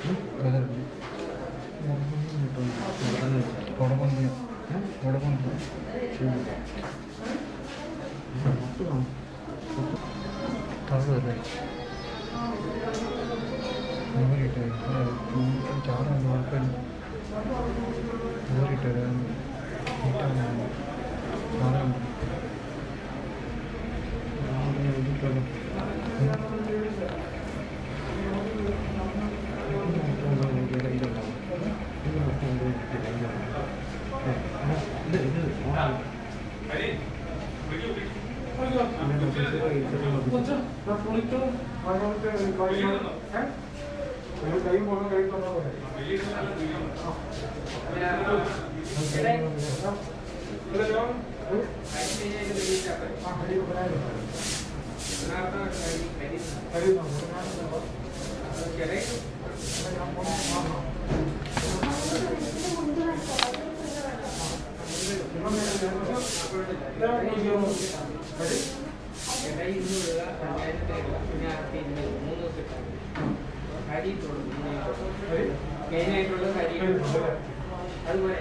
മെയിനായിട്ടുള്ള കാര്യം അതുപോലെ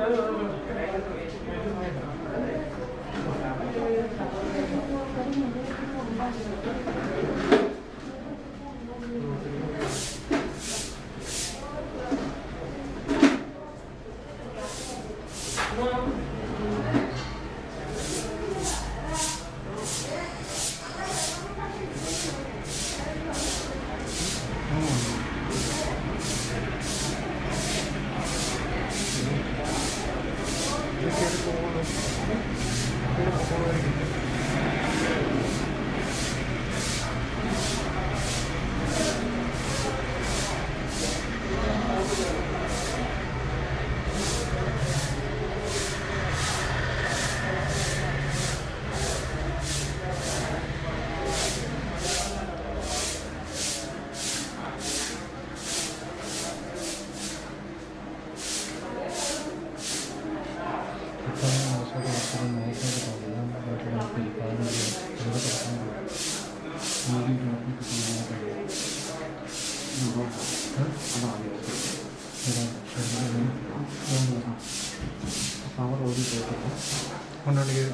കൊണ്ടാണെങ്കിൽ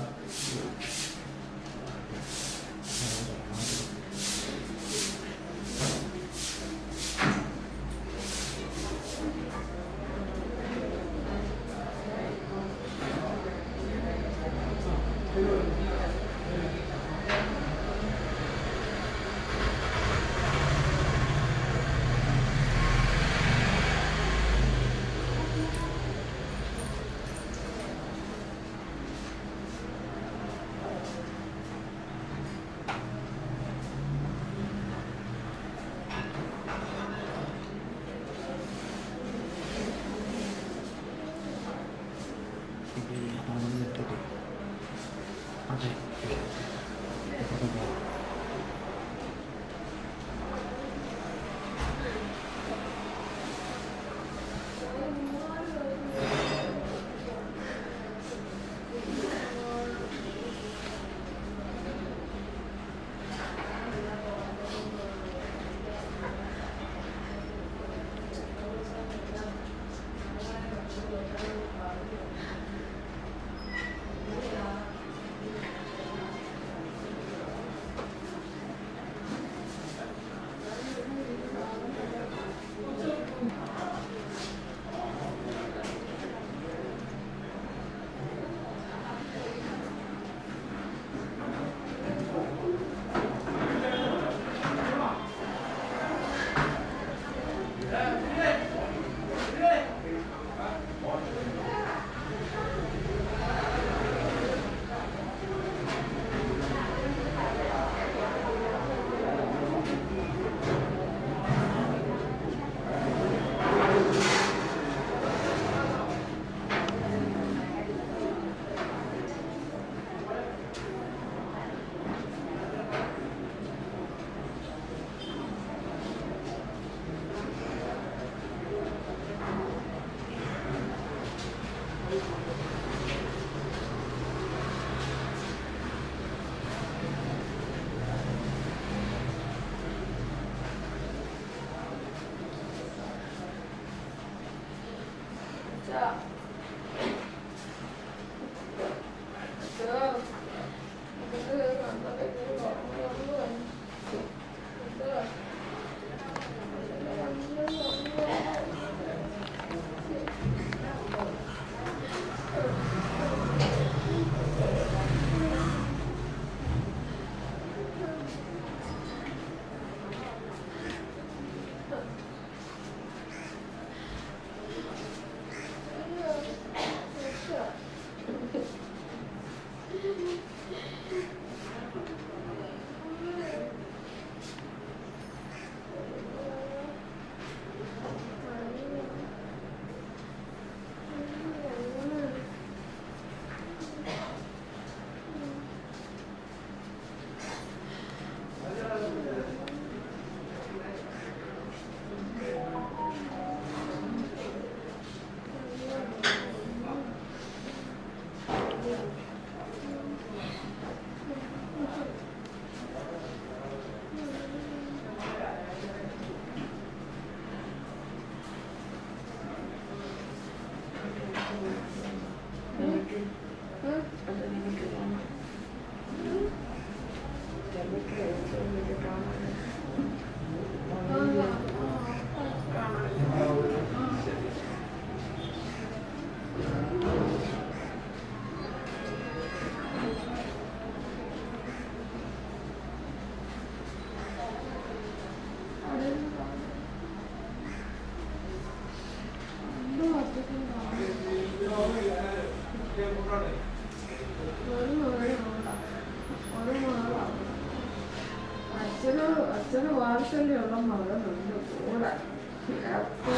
അച്ഛന് അച്ഛന് വാത്സല്യമുള്ള മകനുണ്ട് കൂടെ അപ്പൊ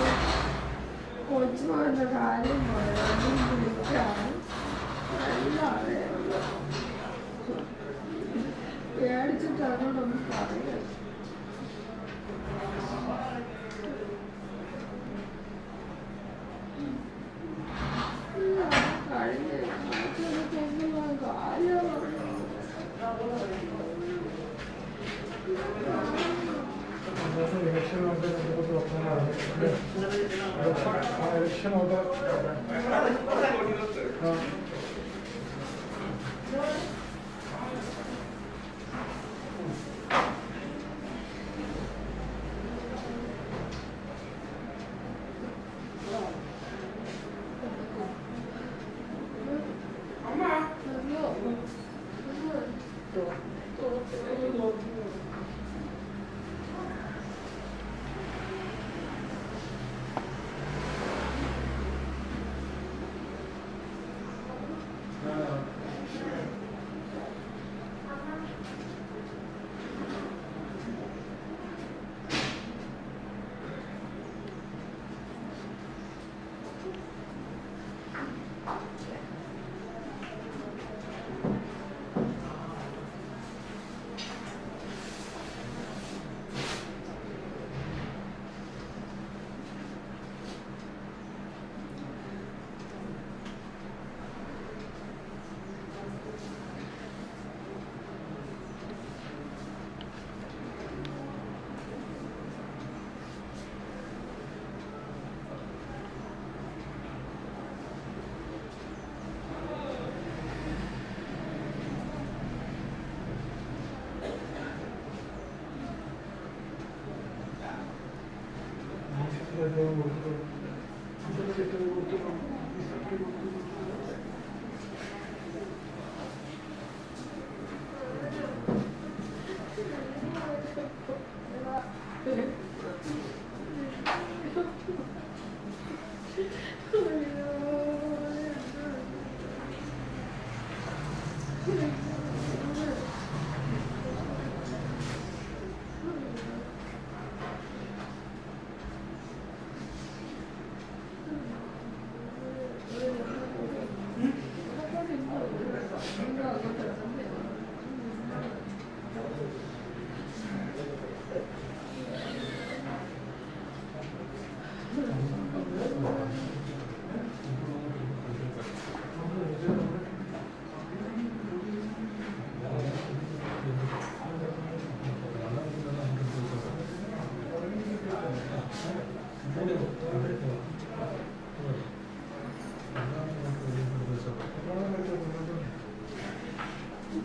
കൊച്ചുമകന്റെ കാര്യം പറയാനും വിളിക്കാനും എല്ലാം അറിയാമല്ലോ പേടിച്ചിട്ട് അവനോടൊന്നും പറയരുത് ഇല്ല, കഴിഞ്ഞ ആഴ്ചയിലൊക്കെയുള്ള കാര്യം ഇലക്ഷനൊക്കെ ഇലക്ഷനൊക്കെ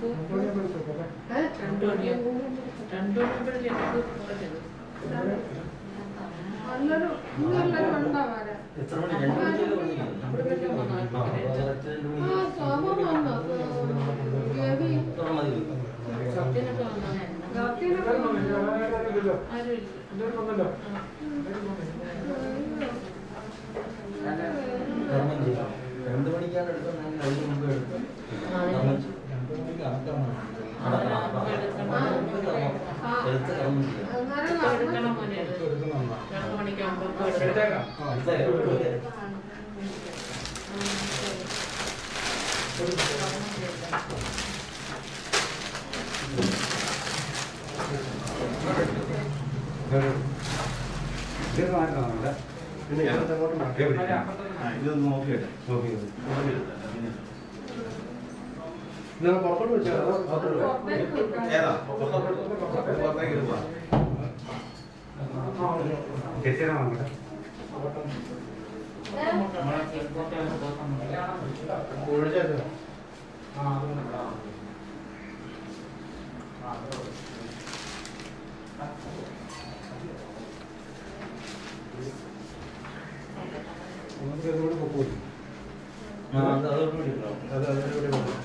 ഏ? രണ്ടു മണിയാ രണ്ടു മണിയാകുമ്പോഴേക്കും എനിക്ക് പോകരുത് നല്ലൊരു നല്ലൊരു ഉണ്ടാ വരാൻ എത്ര മണി രണ്ട് മണിക്കല്ലേ വന്നിരിക്കുന്നത്? ആ, correct രണ്ട് മണി. ആ സോമ വന്നു ഗവി ഇത്ര മതി. സത്യനൊക്കെ വന്നതാണ് ഗാത്തിനൊക്കെ വന്നു ആരും ഇല്ല കർമ്മം ചെയ്യും. രണ്ട് മണിക്കാണ് എടുക്കുന്നത് അതിന് മുമ്പ് എടുക്കും കർമ്മം ചെയ്യും. ആ. എടുത്ത് കർമ്മം ചെയ്യും. അന്നേരം ഇപ്പൊ നമ്മൾ എടുക്കണം മോനെ അത്. രണ്ട് മണിക്കാകുമ്പോ ഇപ്പൊ എടുക്കണം. എടുത്തേക്കാം ഇതാ, എടുത്ത് ഇത് മാറ്റണം പിന്നെ ഇങ്ങോട്ട് അങ്ങോട്ട് മാറ്റി ഇതൊന്ന് നോക്കിയിട്ട് നിങ്ങൾ പുറത്തോട്ട് വെച്ചാൽ പുറത്തേക്ക് വിട്ടാൽ ഏതാ പുറത്തേക്ക് എടുക്കുക ചേച്ചിയാണ് വാങ്ങട്ടെ നമുക്ക് ഇതുകൂടെ പൊക്കൂല ആ, അത് അതോടുകൂടി ഉണ്ടാവും. അത് അതിലൂടെ പോകും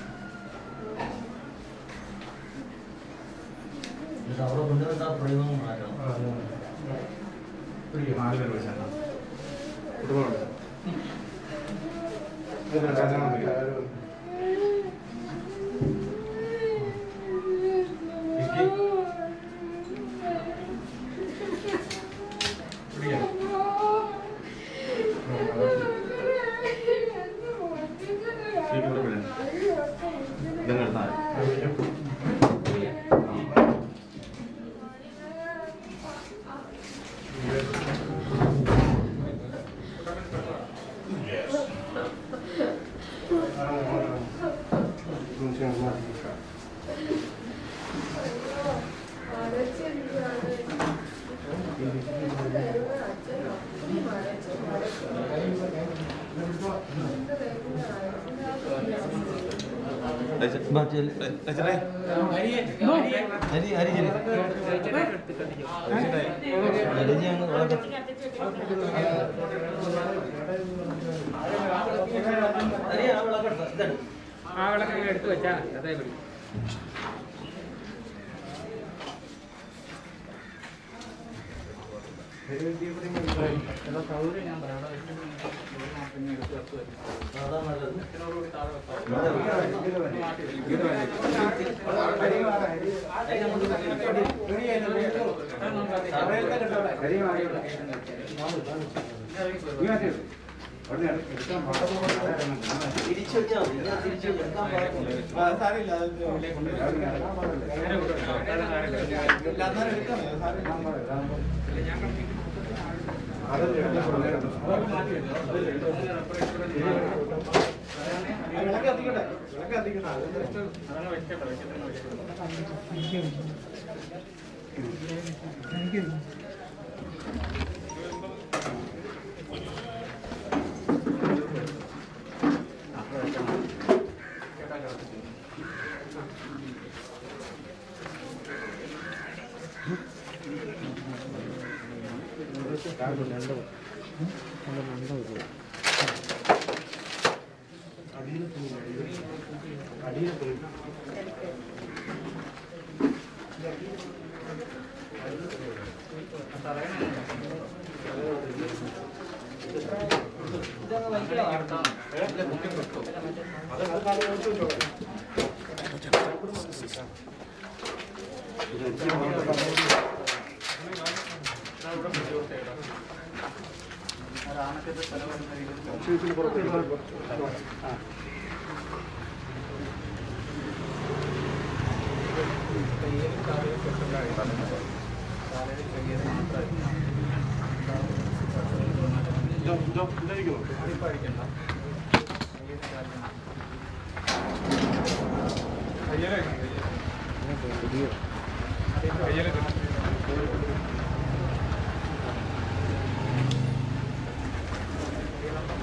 എന്നിട്ട് അവിടെ കൊണ്ടുവന്നിട്ട് ആ പ്രയോഗം മാറ്റണം പിടിക്കും നാല് പേര് വെച്ചാൽ കുടുംബമുണ്ട് ഇതങ്ങ് എടുത്താൽ ബാ, ചെല്ല്. അരി അരി ചെല്ല്. അരി അങ്ങ് വളർത്തി. അരി ആ വിളക്കെടുത്തോ? ഇതെടു. ആ വിളക്ക് എടുത്ത് വെച്ചാൽ മതി അതേ മതി സൗകര്യം ഞാൻ പറയാം അവിടെ വെച്ചിട്ട് പിന്നെ എടുത്ത് വെച്ച് വെച്ചു അതാ നല്ലത്. അരി അങ്ങോട്ട് തിരിച്ചു വെച്ചാ മതി. ഇങ്ങനെ തിരിച്ചു വെക്കാൻ പാടില്ല.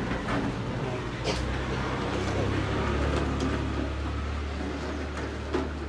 ആ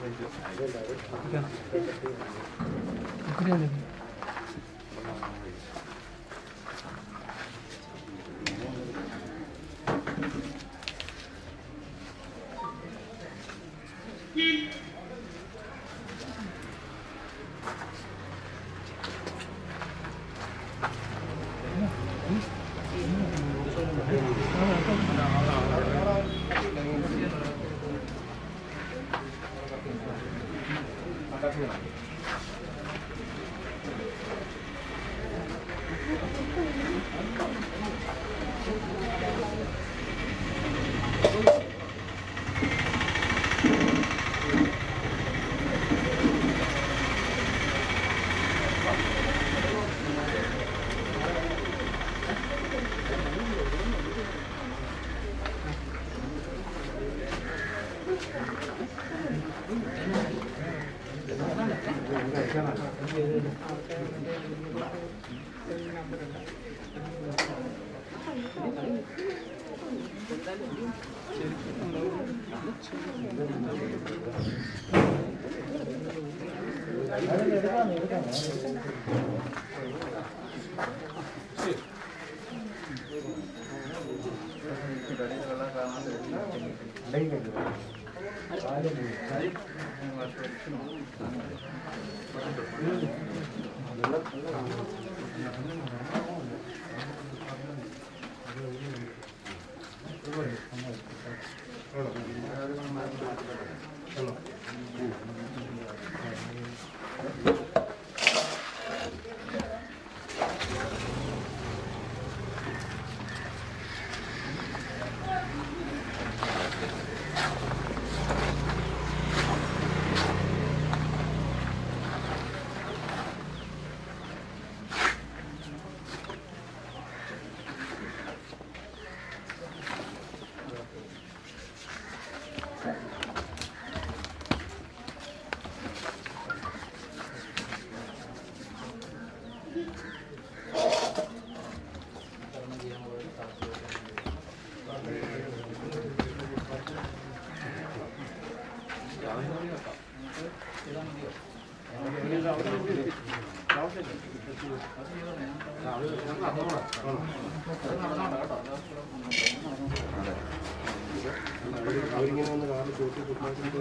അവരിങ്ങനെ വന്ന് കാറിൽ ചോട്ടി കുട്ടാക്കിട്ട്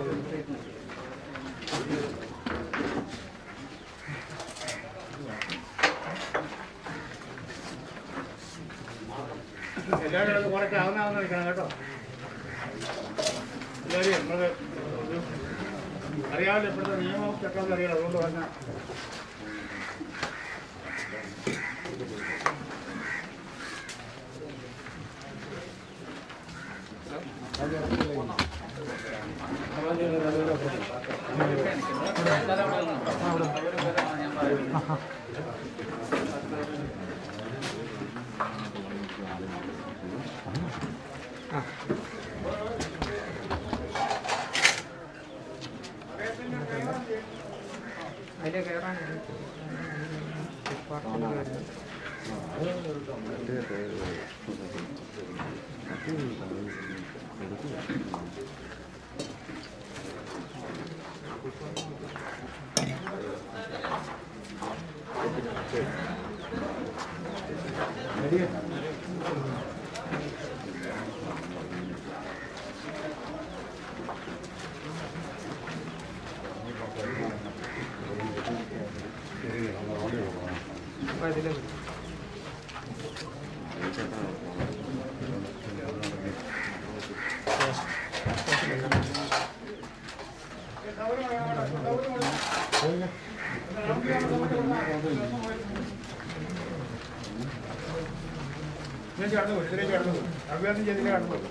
എല്ലാവരും കുറച്ച് ആവുന്ന നിൽക്കണം കേട്ടോ എല്ലാവരും നമ്മള് അറിയാമല്ലോ ഇപ്പോഴത്തെ നിയമം ചട്ടം അറിയാം അതുകൊണ്ട് പറഞ്ഞാൽ അതിലെ കയറാൻ അപ്പൊ ഇതിലെ ഇതിലേക്ക് കടന്നു പോകും ഇതിലേക്ക് കടന്നു പോകും അഭ്യാസം ചെയ്തില്ലേ കടന്നു പോകും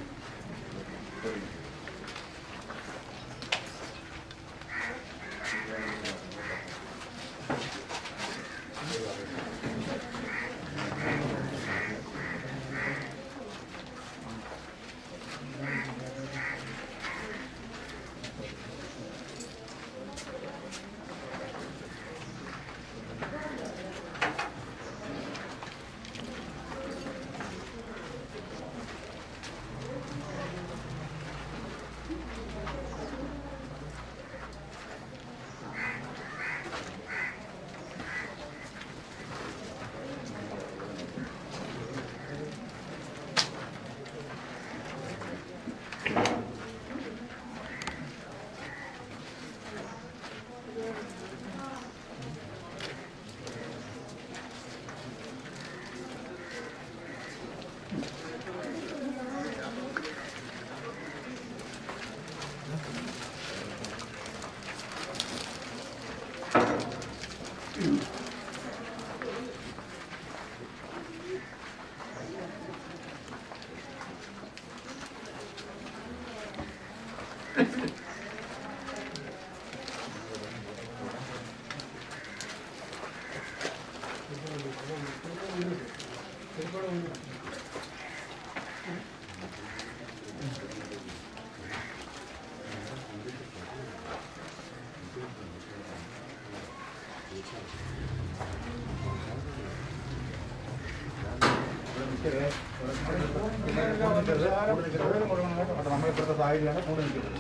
നമ്മളിപ്പോഴത്തെ സാഹചര്യമാണ് കൂടുതൽ നിൽക്കുന്നത്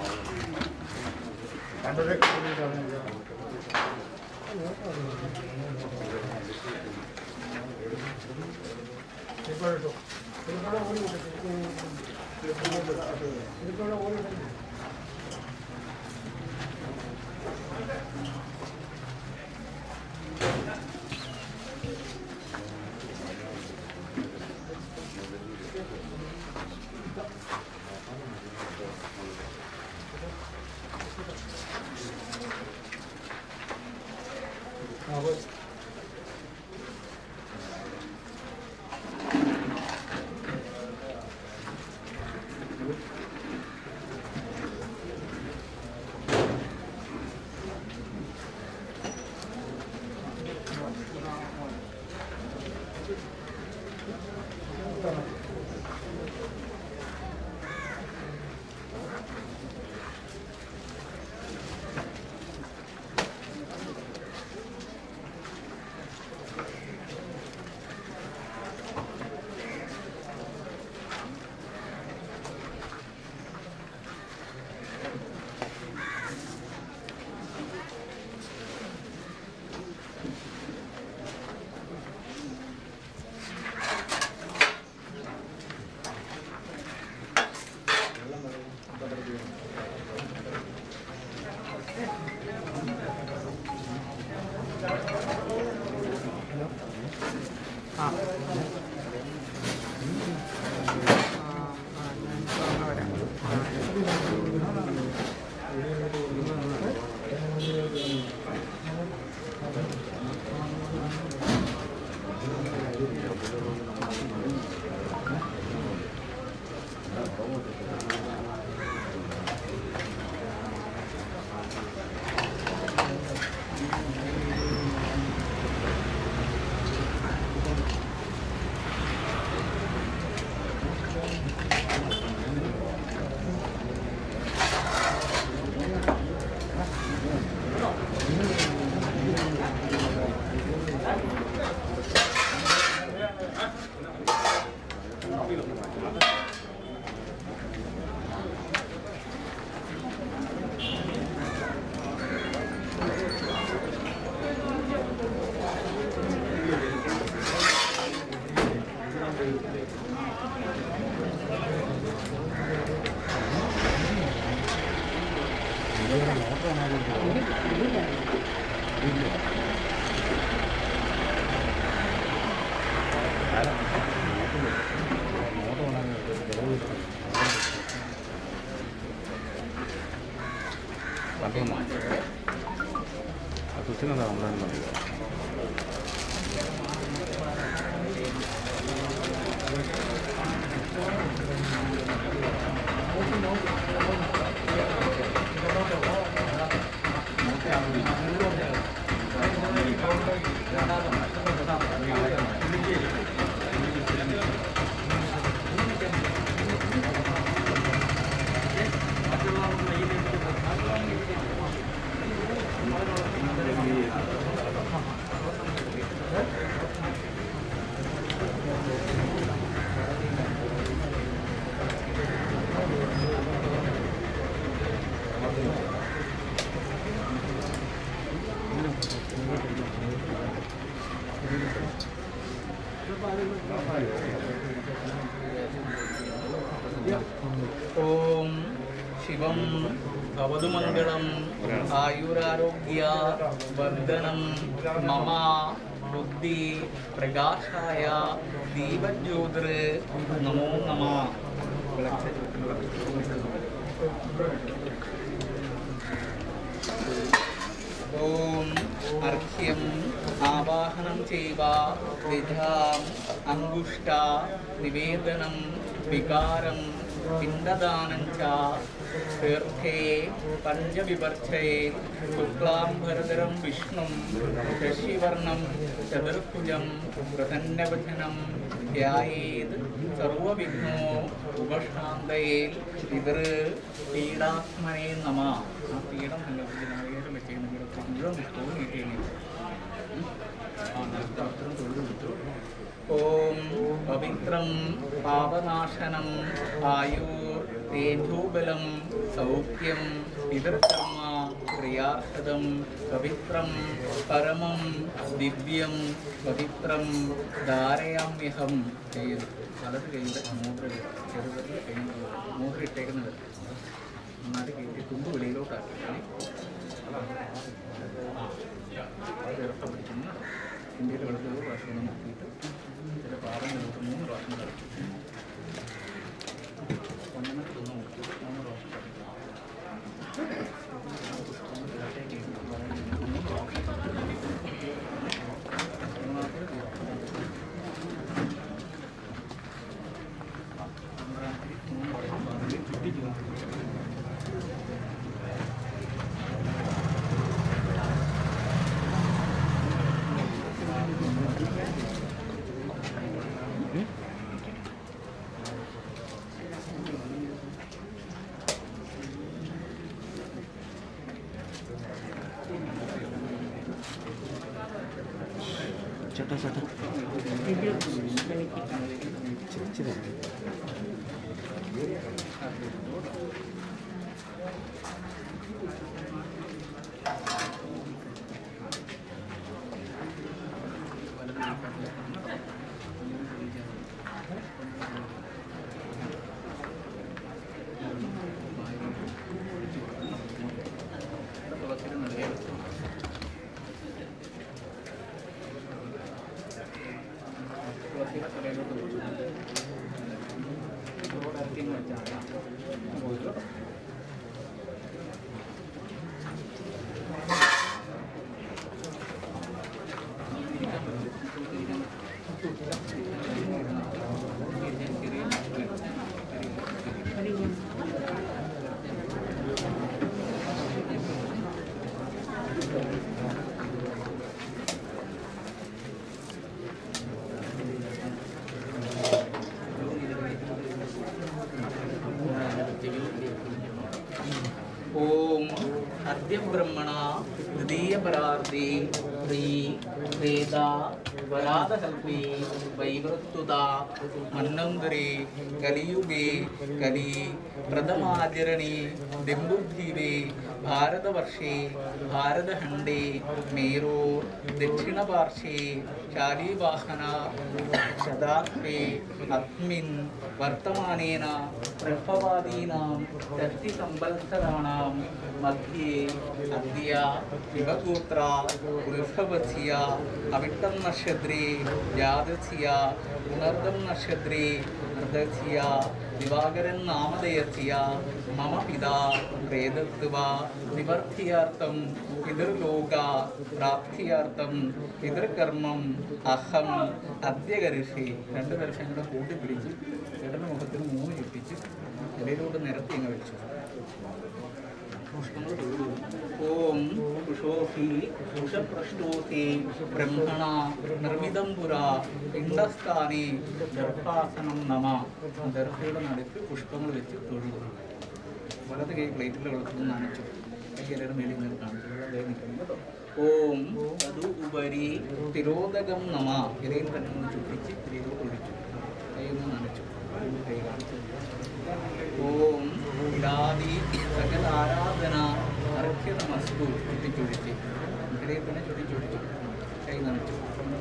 കണ്ടൊരു സുസിനെന്താ ഉണ്ടായിരുന്നു ഓം ശിവം ഭവതു മംഗളം ആയുരാരോഗ്യ വർദ്ധനം മമ ബുദ്ധി പ്രകാശായ ദീപജ്യോതിർ നമോ നമ ഓം അർഘ്യം ആവാഹനം ചെയ്വ വിധാം അങ്കുഷ്ട നിവേദനം വികാരം പിണ്ടദാനം ച തീർത്ഥേ പഞ്ചവിവർച്ചയെ ശുക്ലാംബരധരം വിഷ്ണും ശശിവർണം ചതുർഭുജം പ്രസന്നവചനം ധ്യായേത് സർവവിഘ്നോ ഉപശാന്തയെ പിതൃ പീഡാത്മനെ നമ ആ പീഠം നിങ്ങൾക്ക് നാളികേരം വെച്ചേക്കുന്ന പീഠത്തിൽ മുഴുവൻ പുസ്തകവും കിട്ടിയാണ് ആ നേരത്തെ അത്രയും തൊഴിൽ കൊടുത്തു ഓം പവിത്രം പാപനാശനം ആയുർ തേജോബലം സൗഖ്യം പിതൃകർമ്മ ക്രിയാർഹതം പവിത്രം പരമം ദിവ്യം പവിത്രം ധാരയാമ്യഹം ചെയ്ത് വലത് കൈയുടെ മൂത്ര ചെറുതറിൽ കഴിഞ്ഞ മൂത്ര ഇട്ടേക്കുന്നത് നന്നായിട്ട് കയറ്റി തുമ്പ് വെളിയിലോട്ടാക്കി ചേർത്ത പിടിക്കുന്നു ഇന്ത്യയിൽ വെളുത്ത ഒരു പ്രാവശ്യം ഒന്ന് നോക്കിയിട്ട് ചില പാദം വെളുത്ത് മൂന്ന് പ്രാവശ്യം കളിച്ചു ഒന്നെണ്ണം തിന്നു നോക്കി മൂന്ന് പ്രാവശ്യം ചുറ്റിച്ചു ചേട്ടാ ചേട്ടാ ചേച്ചി ഓം അദ്യ ബ്രഹ്മണ ദ്വിതീയപരാർദ്ധി ശ്രീ വേദ വരാതകൽപി വൈവൃത്തുത മന്നന്തരേ കലിയുഗേ കലി പ്രഥമാചരണി ദിംബുദ്ധീവേ ഭാരതവർഷേ ഭാരതഖണ്ഡേ മേരോർ ദക്ഷിണപാർശ്വേ ശാലീവാഹന ശതാബ്ദേ അസ്മിൻ വർത്തമാനേന പ്രഭവാദീനാം ഷഷ്ടിസംവത്സരാണാം മധ്യേ അദ്യ ശിവഗോത്ര വൃഷഭസ്യ അവിട്ടം നക്ഷത്രേ ജാതസ്യ പുനർദം നക്ഷത്രേ മൃതസ്യ ദിവാകരൻ നാമധേയസ്യ മമ പിതാ വേദത്വ നിവർത്തിയാർത്ഥം പിതൃലോക പ്രാപ്തിയാർത്ഥം പിതൃകർമ്മം അഹം അദ്യ കരുഷി രണ്ട് വർഷം കൂടെ കൂട്ടിപ്പിടിച്ച് ചേട്ടൻ്റെ മുഖത്തിന് മൂന്ന് ചുറ്റിച്ച് ഇലയിലോട്ട് നിരത്തി അങ്ങ് വെച്ചു പുഷ്പങ്ങൾ തൊഴുതു. ഓം കുഷോഹി കുഷപ്രഷ്ടോഹി ബ്രഹ്മണ നിർമ്മിതം പുര പിണ്ടസ്ഥാനി ദർഭാസനം നമ ദർഭയുടെ നടുക്ക് പുഷ്പങ്ങൾ വെച്ച് തൊഴുതു വലത് കൈ പ്ലേറ്റിൽ വെള്ളത്തിൽ നനച്ചു കൈയുടെ മേലിൽ നിന്ന് കാണിച്ചു വെള്ളം കൈ നിൽക്കുന്നു കേട്ടോ ഓം തതു ഉപരി തിരോധകം നമ ഇലയിൽ തന്നെ ഒന്ന് ചുറ്റിച്ച് തിരിയിലോട്ട് ഒഴിച്ചു കൈ ഒന്ന് നനച്ചു കൈ കാണിച്ചു ഓം ഇലാദി സകല ആരാധന അർഘ്യമസ്തു ചുറ്റിച്ചൊഴിച്ച് ഇടയിൽ തന്നെ ചുറ്റിച്ചൊഴിച്ചു കൈ നനച്ചു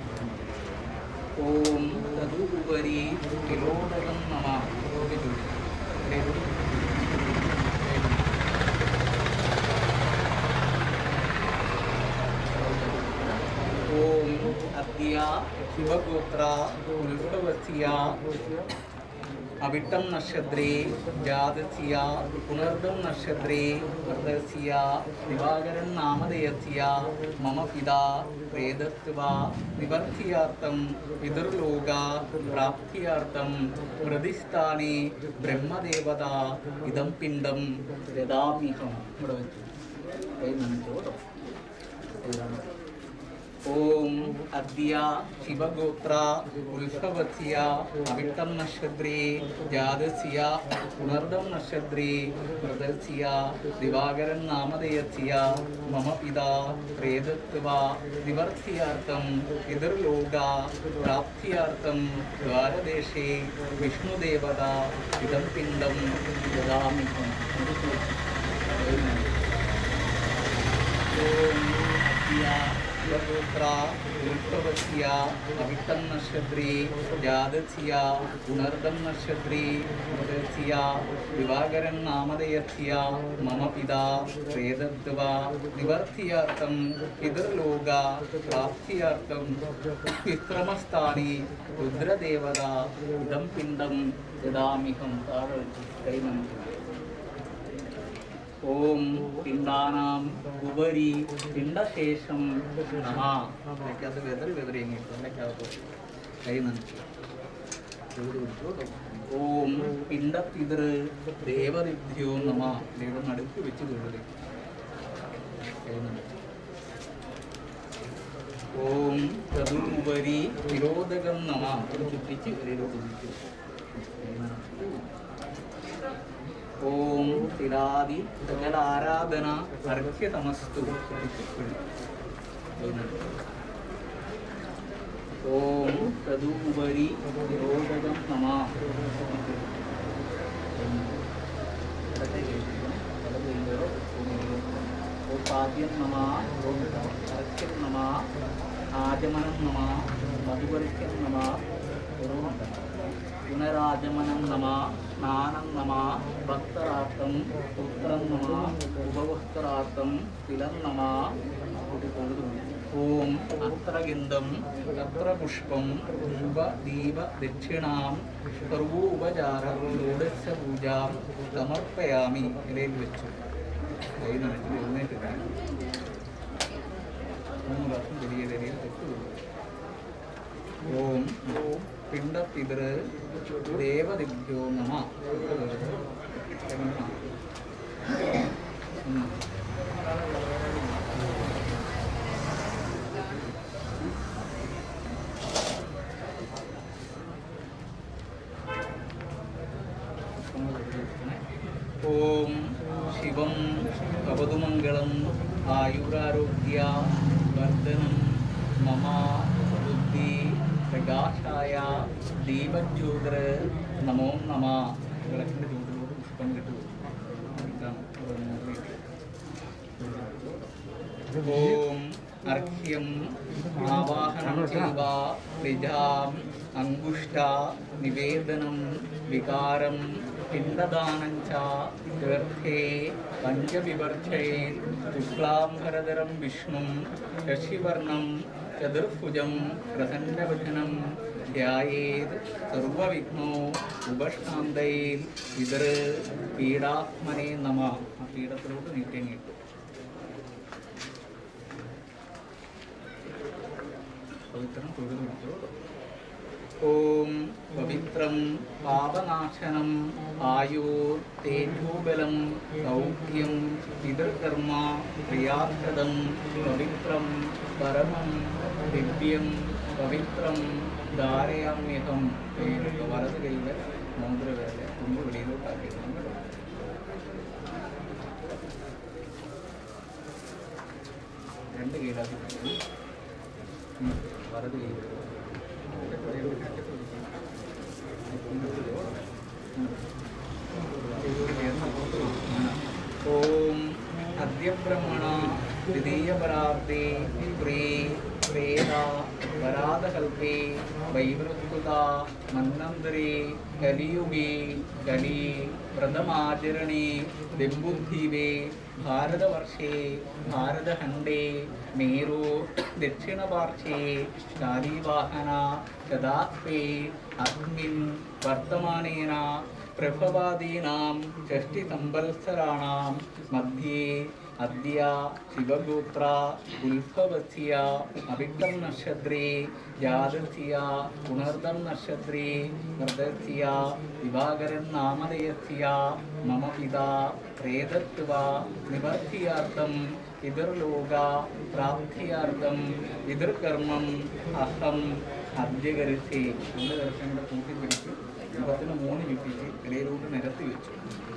ഓം തതു ഉപരി തിരോധകം നമ ചുറ്റിച്ചൊഴിച്ചു ഇടയിലൂടെ ഓം അദ്യ ശിവഗോത്ര ഉത്ഭവസ്യ അവിട്ടം നക്ഷത്രേ ജാതസ്യ പുനർദം നക്ഷത്രേ വൃതസ്യ ദിവാകരൻ നാമധേയസ്യ മമ പിതാ വേദത്വ നിവർത്തിയാർത്ഥം പിതൃലോക പ്രാപ്തിയാർത്ഥം പ്രതിസ്ഥാനെ ബ്രഹ്മദേവത ഇതം പിണ്ഡം ദദാമിഹം ഇവിടെ വെച്ചു കൈ നനച്ചോട്ടോ എഴുതണം ഓം അദ്യ ശിവഗോത്ര ഉത്സവസ്യ അവിട്ടം നക്ഷത്രേ ജാതസ്യ പുനർദം നക്ഷത്രേ മൃതസ്യ ദിവാകരൻ നാമധേയസ്യ മമ പിതാ പ്രേതത്വ നിവർത്തിയാർത്ഥം പിതൃലോക പ്രാപ്തിയാർത്ഥം ദ്വാരദേശേ വിഷ്ണുദേവത ഇതം പിണ്ഡം ദദാമിഹം ഓം അദ്യ ശിവഗോത്ര ഉത്സവസ്യ അവിട്ടം നക്ഷത്രേ ജാതസ്യ പുനർദം നക്ഷത്രേ മൃതസ്യ ദിവാകരൻ നാമധേയസ്യ മമ പിതാ പ്രേതത്വ നിവർത്തിയാർത്ഥം പിതൃലോക പ്രാപ്തിയാർത്ഥം വിശ്രമസ്ഥാനി രുദ്രദേവത ഇതം പിണ്ഡം ദദാമിഹം താഴെ വെച്ച് കൈ നമുക്ക് ഓം പിണ്ടാനാം ഉപരി പിണ്ടശേഷം നമ അത് വെതറി വെതറി എങ്ങിട്ടു അതിനകത്ത് കൈ നനച്ചു ചൂട് പിടിച്ചു കേട്ടോ. ഓം പിണ്ടപിതൃ ദേവദിഭ്യോ നമ ദൈവം നടുക്ക് വെച്ച് തൊഴിൽ കൈ നനച്ചു ഓം ചതുർമുപരി തിരോധകം നമ അത് ചുറ്റിച്ച് ഇതിലോട്ട് ഒഴിച്ചു കൈ നനച്ചു ഓം തിരാതി സകലാരാധന അർഘ്യതമസ്തു ഓം തദുപരി നിരോധകം നമ ഓപാദ്യം നമ അർഘ്യം നമ ആചമനം നമ മധുപരിക്യം നമ പുനരാചമനം നമ സ്നാനം നമ ഭക്തരാർത്ഥം പുത്രം നമ ഉപവസ്ത്രാർത്ഥം തിലം നമ ഓം അത്ര ഗന്ധം അത്ര പുഷ്പം പുഷ്പ ദീപ ദക്ഷിണാം സർവോപചാര ഷോഡശ പൂജാം സമർപ്പയാമി ഇലയിൽ വെച്ചു കൈ നനച്ച് എഴുന്നേറ്റില്ല മൂന്ന് പ്രാവശ്യം വലിയ ഇലയിൽ വെച്ചു ഓം ഓം പിണ്ടപിതൃ ദേവദിഭ്യോ നമ ഉം. ഓം ശിവം ഭവതുമംഗളം ആയുരാരോഗ്യ വർദ്ധനം മമ ബുദ്ധി പ്രകാശായ ദീപജ്യോതിർ നമോ നമ വിളക്കിൻ്റെ ചൂടിലോട് പുഷ്പം കിട്ടും ഓം അർഘ്യം ആവാഹനം ചെയ്വ ത്രിജാം അങ്കുഷ്ട നിവേദനം വികാരം പിണ്ടദാനം ച തീർത്ഥേ പഞ്ചവിവർഷേ ശുക്ലാംബരധരം വിഷ്ണും ശശിവർണം ചതുർഭുജം പ്രസന്നവചനം ധ്യായേത് സർവവിഘ്നോ ഉപഷ്ടാന്തയിൽ പിതൃ പീഡാത്മനെ നമ ആ പീഠത്തിലോട്ട് നീട്ടി നീട്ടു പവിത്രം തൊഴിൽ പിടിച്ചോളൂ ഓം പവിത്രം പാപനാശനം ആയുർ തേജോബലം സൗഖ്യം പിതൃകർമ്മ ക്രിയാപ്രദം പവിത്രം പരമം ദിവ്യം പവിത്രം ധാരയാമ്യഹം പേരിട്ട് വലത് കൈയിലെ മോതിരവേല തുമ്പ് വെളിയിലോട്ടാക്കിയിരുന്നു കേട്ടോ രണ്ട് കൈയിലാക്കി പിടിക്കണം. ഉം. വലത് കൈ ഓം അദ്യബ്രഹ്മണ ദ്വിതീയപരാർദ്ധേ പ്രീ പ്രേത വരാതകൽപേ വൈവൃത്കുത മന്നന്തരേ കലിയുഗേ കലി വ്രതമാചരണേ ദിംബുദ്ധീവേ भारतवर्षे भारतखण्डे मेरु दक्षिणपार्श्वे शालीवाहना शदात्वे अस्मिन् वर्तमानेन प्रभवादीनां षष्टिसंवत्सराणां मध्ये अद्य शिवगोत्रा उल्भवस्य अविक्तं नक्षत्रे जातस्य पुनर्दं नक्षत्रे मृदस्य दिवाकरन् नामधेयस्य मम पिता प्रेतत्वा निवर्त्यार्थं പിതൃലോക പ്രാപ്തിയാർത്ഥം പിതൃകർമ്മം അഹം അദ്യകരുത്തി രണ്ട് ദിവസം കൂടെ കൂട്ടിപ്പിടിച്ച് മുഖത്തിന് മൂന്ന് ചുറ്റിച്ച് ഇടയിലോട്ട് നിരത്തി വെച്ചു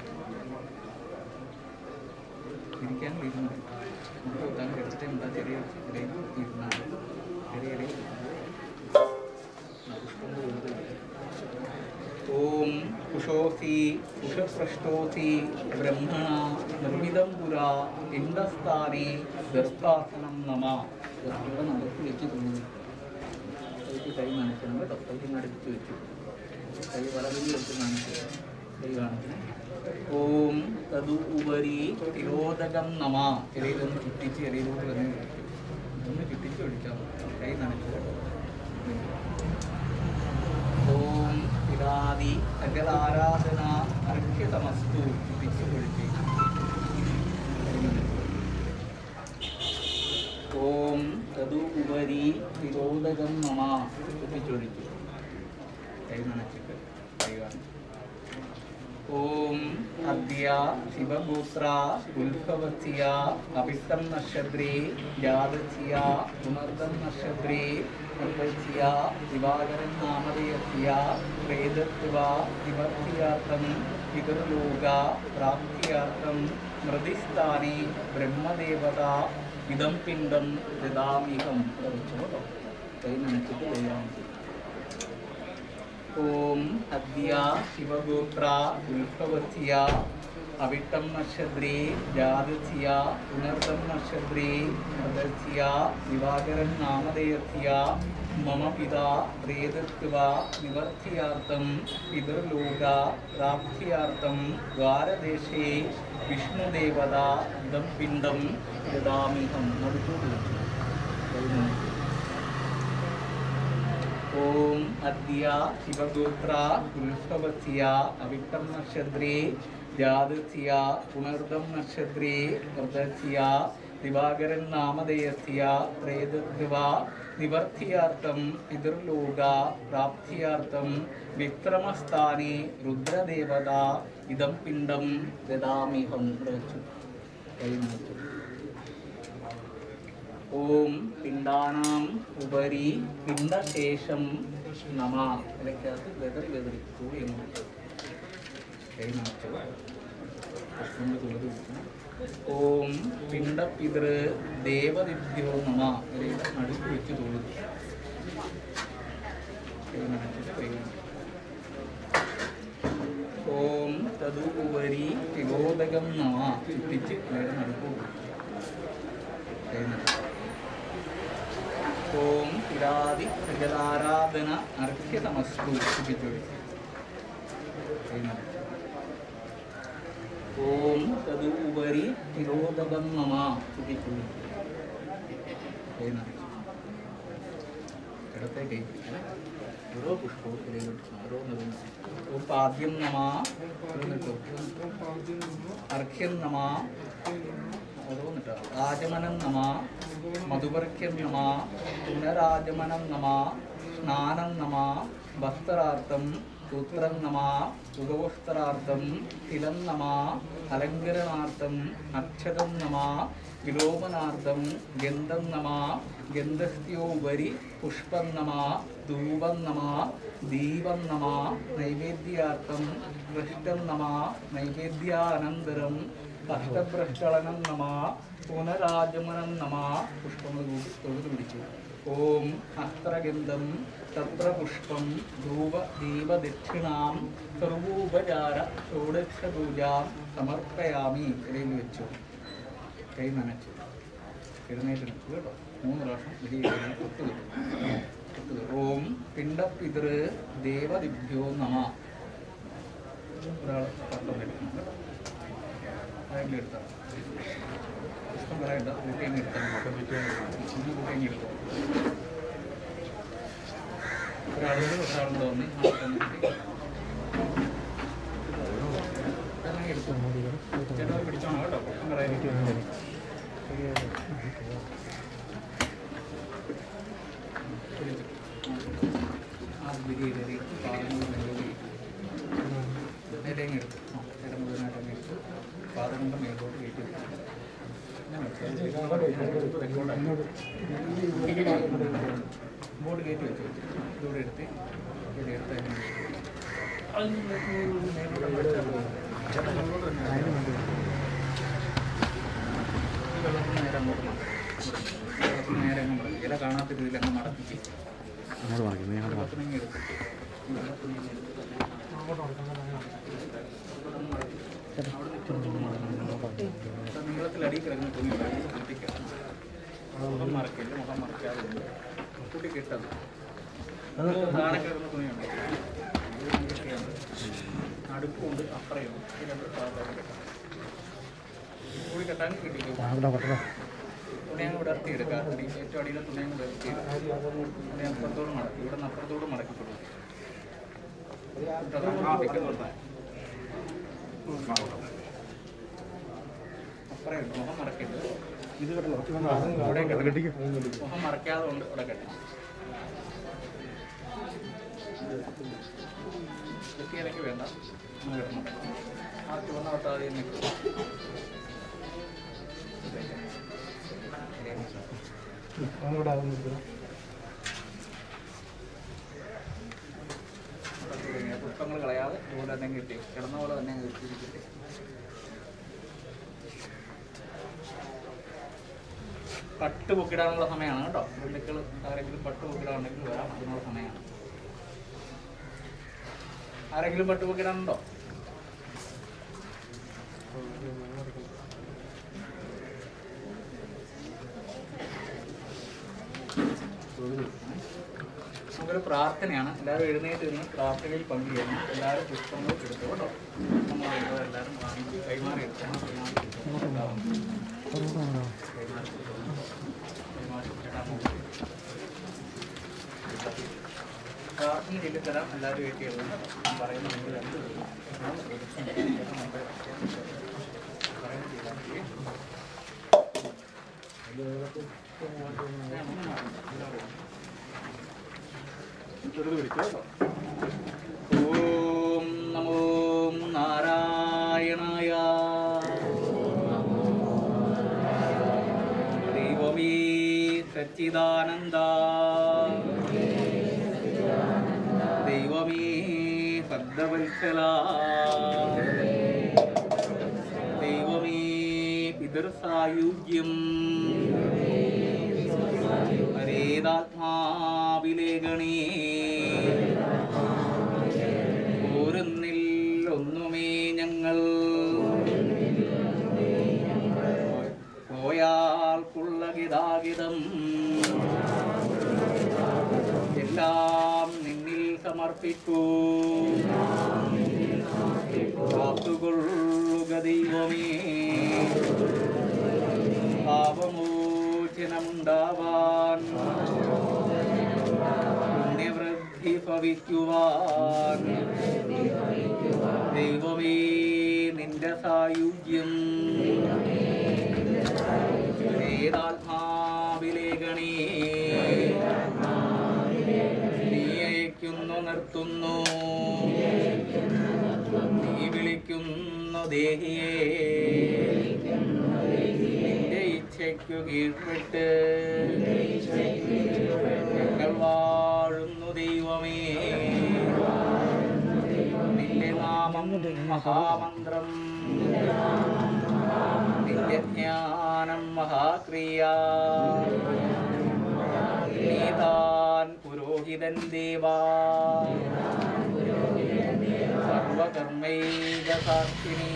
ഇരിക്കാൻ ഇരുന്നു മുഖം കുത്താൻ കിടച്ചിട്ട് എന്താ ചെറിയ ഇടയിൽ ഇരുന്നാണ് ചെറിയ ഇടയിൽ ഓം കുശോസി കുശപൃഷ്ടോസി ബ്രഹ്മണ നിർമ്മിതം പുരാ ഇണ്ടസ്ഥാനെ ദർസ്ഥാസനം നമ ഇവിടെ നടത്തി വെച്ച് തോന്നുന്നു കൈക്ക് കൈ കാണിക്കണം കേട്ടോ കൈക്ക് നടത്തി വെച്ചു കൈ വളവിൽ വെച്ച് കാണിച്ചു കൈ കാണിക്കണം ഓം തതു ഉപരി തിരോധകം നമ ഇടയിലൊന്ന് ചുറ്റിച്ച് ഇടയിലോട്ട് വന്ന് ഒന്ന് ചുറ്റിച്ച് ഒഴിക്കാം കൈ നനച്ചു കേട്ടോ ഓം ഇതാദി സകലാരാധന അർഹ്യതമസ്തു ചുറ്റിച്ച് ഒഴിച്ച് ഓം തതു ഉപരി തിരോധകം നമ ചുറ്റിച്ചൊഴിച്ചു കൈ നനച്ചിട്ട് കൈ കാണിച്ചു ഓം അദ്യ ശിവഗോത്ര ഉത്ഭവസ്യ അഭിഷ്ടം നക്ഷത്രേ ജാതസ്യ പുനർദം നക്ഷത്രേ നിർദ്ദസ്യ ദിവാകരൻ നാമധേയസ്യ പ്രേതത്വ നിവർത്തിയാർത്ഥം പിതൃലോക പ്രാപ്തിയാർത്ഥം മൃതിസ്ഥാനെ ബ്രഹ്മദേവത ഇതം പിണ്ഡം ദദാമിഹം കേട്ടോ കൈ നനച്ചിട്ട് ദൈവാമിച്ചു ഓം അദ്യ ശിവഗോത്ര ഉത്ഭവസ്യ അവിട്ടം നക്ഷത്രേ ജാതസ്യ പുനർദം നക്ഷത്രേ മൃതസ്യ ദിവാകരൻ നാമധേയസ്യ മമ പിതാ പ്രേതത്വ നിവർത്തിയാർത്ഥം പിതൃലോക പ്രാപ്തിയാർത്ഥം ദ്വാരദേശേ വിഷ്ണുദേവത ഇതം പിണ്ഡം ദദാമിഹം നടുക്കൂടി ഓം അദ്യ ശിവഗോത്ര ഉത്ഭവസ്യ അവിട്ടം നക്ഷത്രേ ജാതസ്യ പുനർദം നക്ഷത്രേ വൃതസ്യ ദിവാകരൻ നാമധേയസ്യ പ്രേതത്വ നിവർത്തിയാർത്ഥം പിതൃലോക പ്രാപ്തിയാർത്ഥം വിക്രമസ്ഥാനെ രുദ്രദേവത ഇതം പിണ്ഡം ദദാമിഹം പ്രവച്ചു കൈമാറ്റു ഓം പിണ്ടാനാം ഉപരി പിണ്ടശേഷം നമ ഇലക്കകത്ത് വെതറി വെതറി കൂടി അങ്ങോട്ട് കൈ നാച്ചു കൃഷ്ണന്റെ തുളത് വെക്കണം ഓം പിണ്ടപിതൃ ദേവദിഭ്യോ നമ ഇലയുടെ നടുക്ക് വെച്ച് തൊഴുതു കൈ നനച്ചിട്ട് കൈ നനച്ചു. ഓം തതു ഉപരി തിരോധകം നമ ചുറ്റിച്ച് ഇലയുടെ നടുക്ക് കൊടുത്തു കൈ നനച്ചു. ഓം ഇരാതി സകലാരാധന അർഘ്യതമസ്തു ചുറ്റിച്ചൊഴി ഓം തതു ഉപരി തിരോധകം നമ ചുറ്റിച്ചൊഴി ഇടത്തെ കൈ ഓരോ പുഷ്പവും ഇതിലോട്ട് ഓരോ നിറം ഉപാദ്യം നമ അർഘ്യം നമ ഓരോന്നിട്ട് ആചമനം നമ മധുപർക്യം നമ പുനരാചമനം നമ സ്നാനം നമ വസ്ത്രാർത്ഥം സൂത്രം നമ ഉപവസ്ത്രാർത്ഥം തിലം നമ അലങ്കരണാർത്ഥം അക്ഷതം നമ വിലോപനാർത്ഥം ഗന്ധം നമ ഗന്ധസ്യോപരി പുഷ്പം നമ ധൂപം നമ ദീപം നമ നൈവേദ്യാർത്ഥം പൃഷ്ടം നമ നൈവേദ്യാനന്തരം അഷ്ടഭ്രഷ്ടളനം നമ പുനരാജമനം നമ പുഷ്പങ്ങൾ കൂടി തൊഴുതു പിടിച്ചു ഓം അസ്ത്രഗന്ധം തത്ര പുഷ്പം ധൂപ ദീപദക്ഷിണാം സർവോപചാര ഷോഡശ പൂജ സമർപ്പയാമി ഇടയിൽ വെച്ചു കൈ നനച്ചു എഴുന്നേറ്റ് നിൽക്കുക കേട്ടോ മൂന്ന് പ്രാവശ്യം വലിയ തൊട്ട് തൊട്ട് ഓം പിണ്ടപിതൃ ദേവദിഭ്യോ നമ ഒരാൾ പട്ടം എടുക്കണം കേട്ടോ ആരെങ്കിലും എടുത്താൽ ഇഷ്ടം പറയണ്ട കൂട്ടി അങ്ങ് എടുത്താൽ ഒന്ന് കൂട്ടി അങ്ങ് എടുത്തു ഒരാളുണ്ട് ഒരാളും തോന്നി എടുത്തു ചേട്ടാ പിടിച്ചോണം കേട്ടോ ഇഷ്ടം പറയാൻ ആ ബിരിയാണി പാദങ്ങൾ മേലോട്ട് നേരെ അങ്ങ് എടുത്തു ആ നേരെ മുഴുവനായിട്ട് അങ്ങ് എടുത്തു പാദങ്ങളുടെ മേലോട്ട് കയറ്റി വെച്ചു. ബോർഡ് കയറ്റി വെച്ചു ഇതൂടെ എടുത്ത് ഇവിടെ എടുത്ത് അതിനെ അത് മേലോട്ട് വെച്ചാൽ മതി. ചേട്ടാ മുകളിലോട്ട് തന്നെ ഈ വെള്ളത്തിന് നേരെ അങ്ങോട്ട് മടക്കി. വെള്ളത്തിന് നേരെ അങ്ങ് മടക്കി ഇല കാണാത്ത രീതിയിൽ അങ്ങ് മടക്കി അങ്ങോട്ട് വാങ്ങി അങ്ങോട്ട് വാങ്ങി വെള്ളത്തിനെ എടുത്തിട്ട് ഈ വെള്ളത്തിനെ ഇങ്ങനെ എടുത്തിട്ട് നീളത്തിലടി കിടക്കുന്ന തുണി കുട്ടിക്കുക മുഖം മറക്കില്ല മുഖം മറക്കാതെ കൊണ്ട് കുട്ടി കെട്ടത് താഴെ കിടക്കുന്ന തുണിയുണ്ട് അടുപ്പുണ്ട് അപ്പറയുണ്ട് ഈ രണ്ട് ഭാഗത്താണ് കെട്ടാം കൂടി കെട്ടാൻ കിട്ടിക്കും തുണി അങ്ങ് വിടർത്തി എടുക്കുക അടി ഏറ്റവും അടിയിലെ തുണി അങ്ങ് വിടർത്തി എടുക്കുക തുണി അപ്പുറത്തോട് മടക്കി ഇവിടെ നിന്ന് അപ്പുറത്തോട് മടക്കി കൊടുക്കും അപ്പറയുണ്ട് മുഖം മറക്കിട്ട് ഇവിടെ കെട്ടി മുഖം മറക്കാതെ കൊണ്ട് ഇവിടെ കെട്ടി കുത്തിയിലേക്ക് വേണ്ട അങ്ങ് കിടന്നു ആ ചുവന്ന വട്ടാതെ നിൽക്കും പുഷ്പങ്ങൾ കളയാതെ ഇതുപോലെ തന്നെ കിട്ടി കിടന്ന പോലെ തന്നെ കിട്ടി പട്ട് പൊക്കിടാനുള്ള സമയമാണ് കേട്ടോ ബന്ധുക്കൾ ആരെങ്കിലും പട്ട് പൊക്കിടാനുണ്ടെങ്കിൽ വരാം അതിനുള്ള സമയമാണ് ആരെങ്കിലും പട്ട് പൊക്കിടാനുണ്ടോ നമുക്കൊരു പ്രാർത്ഥനയാണ് എല്ലാവരും എഴുന്നേറ്റ് നിന്ന് പ്രാർത്ഥനയിൽ പങ്കുചേരണം എല്ലാവരും പുഷ്പങ്ങൾ എടുത്തു കേട്ടോ പുഷ്പങ്ങൾ എടുത്തത് എല്ലാവരും വാങ്ങിച്ച് കൈമാറി എടുക്കണം കൈമാറി എടുക്കണം. കൈമാറി കൊടുക്കണം. കൈമാറി കൊടുക്കാൻ പോകും. പ്രാർത്ഥന ചൊല്ലിത്തരാം എല്ലാവരും വെയിറ്റ് ചെയ്യണം കേട്ടോ. ഞാൻ പറയുന്ന നിങ്ങൾ രണ്ട് പേരും ഞാൻ ശ്രദ്ധിച്ചു. പറയുന്നത് ചെയ്താൽ മതി. ഞാൻ ഒന്ന് മാറി. എല്ലാവരും ഓം നമോ നാരായണായ ദൈവമേ സച്ചിദാനന്ദ ദൈവമേ ഭദ്രവത്സല ദൈവമേ പിതൃസായുജ്യം പരേതാത്മാവിലേഗണേ ഓരോന്നിൽ ഒന്നുമേ ഞങ്ങൾ പോയാൽക്കുള്ള ഗതാഗതം എല്ലാം നിന്നിൽ സമർപ്പിക്കൂ കാത്തുകൊള്ളുക ദൈവമേ പാപമോചനമുണ്ടാവാൻ പുണ്യവൃദ്ധി ഭവിക്കുവാൻ ദൈവമേ നിന്റെ സായുജ്യം വേദാത്മാവിലേഗണേ നീ അയക്കുന്നു നിർത്തുന്നു നീ വിളിക്കുന്നു ദേഹിയെ നിന്റെ ഇച്ഛയ്ക്കു കീഴ്പ്പെട്ട് ഞങ്ങൾ വാഴുന്നു ദൈവമേ നിന്റെ നാമം മഹാമന്ത്രം നിന്റെ ജ്ഞാനം മഹാക്രിയ നീതാൻ പുരോഹിതൻ ദേവാ സർവകർമ്മൈക സാക്ഷിണി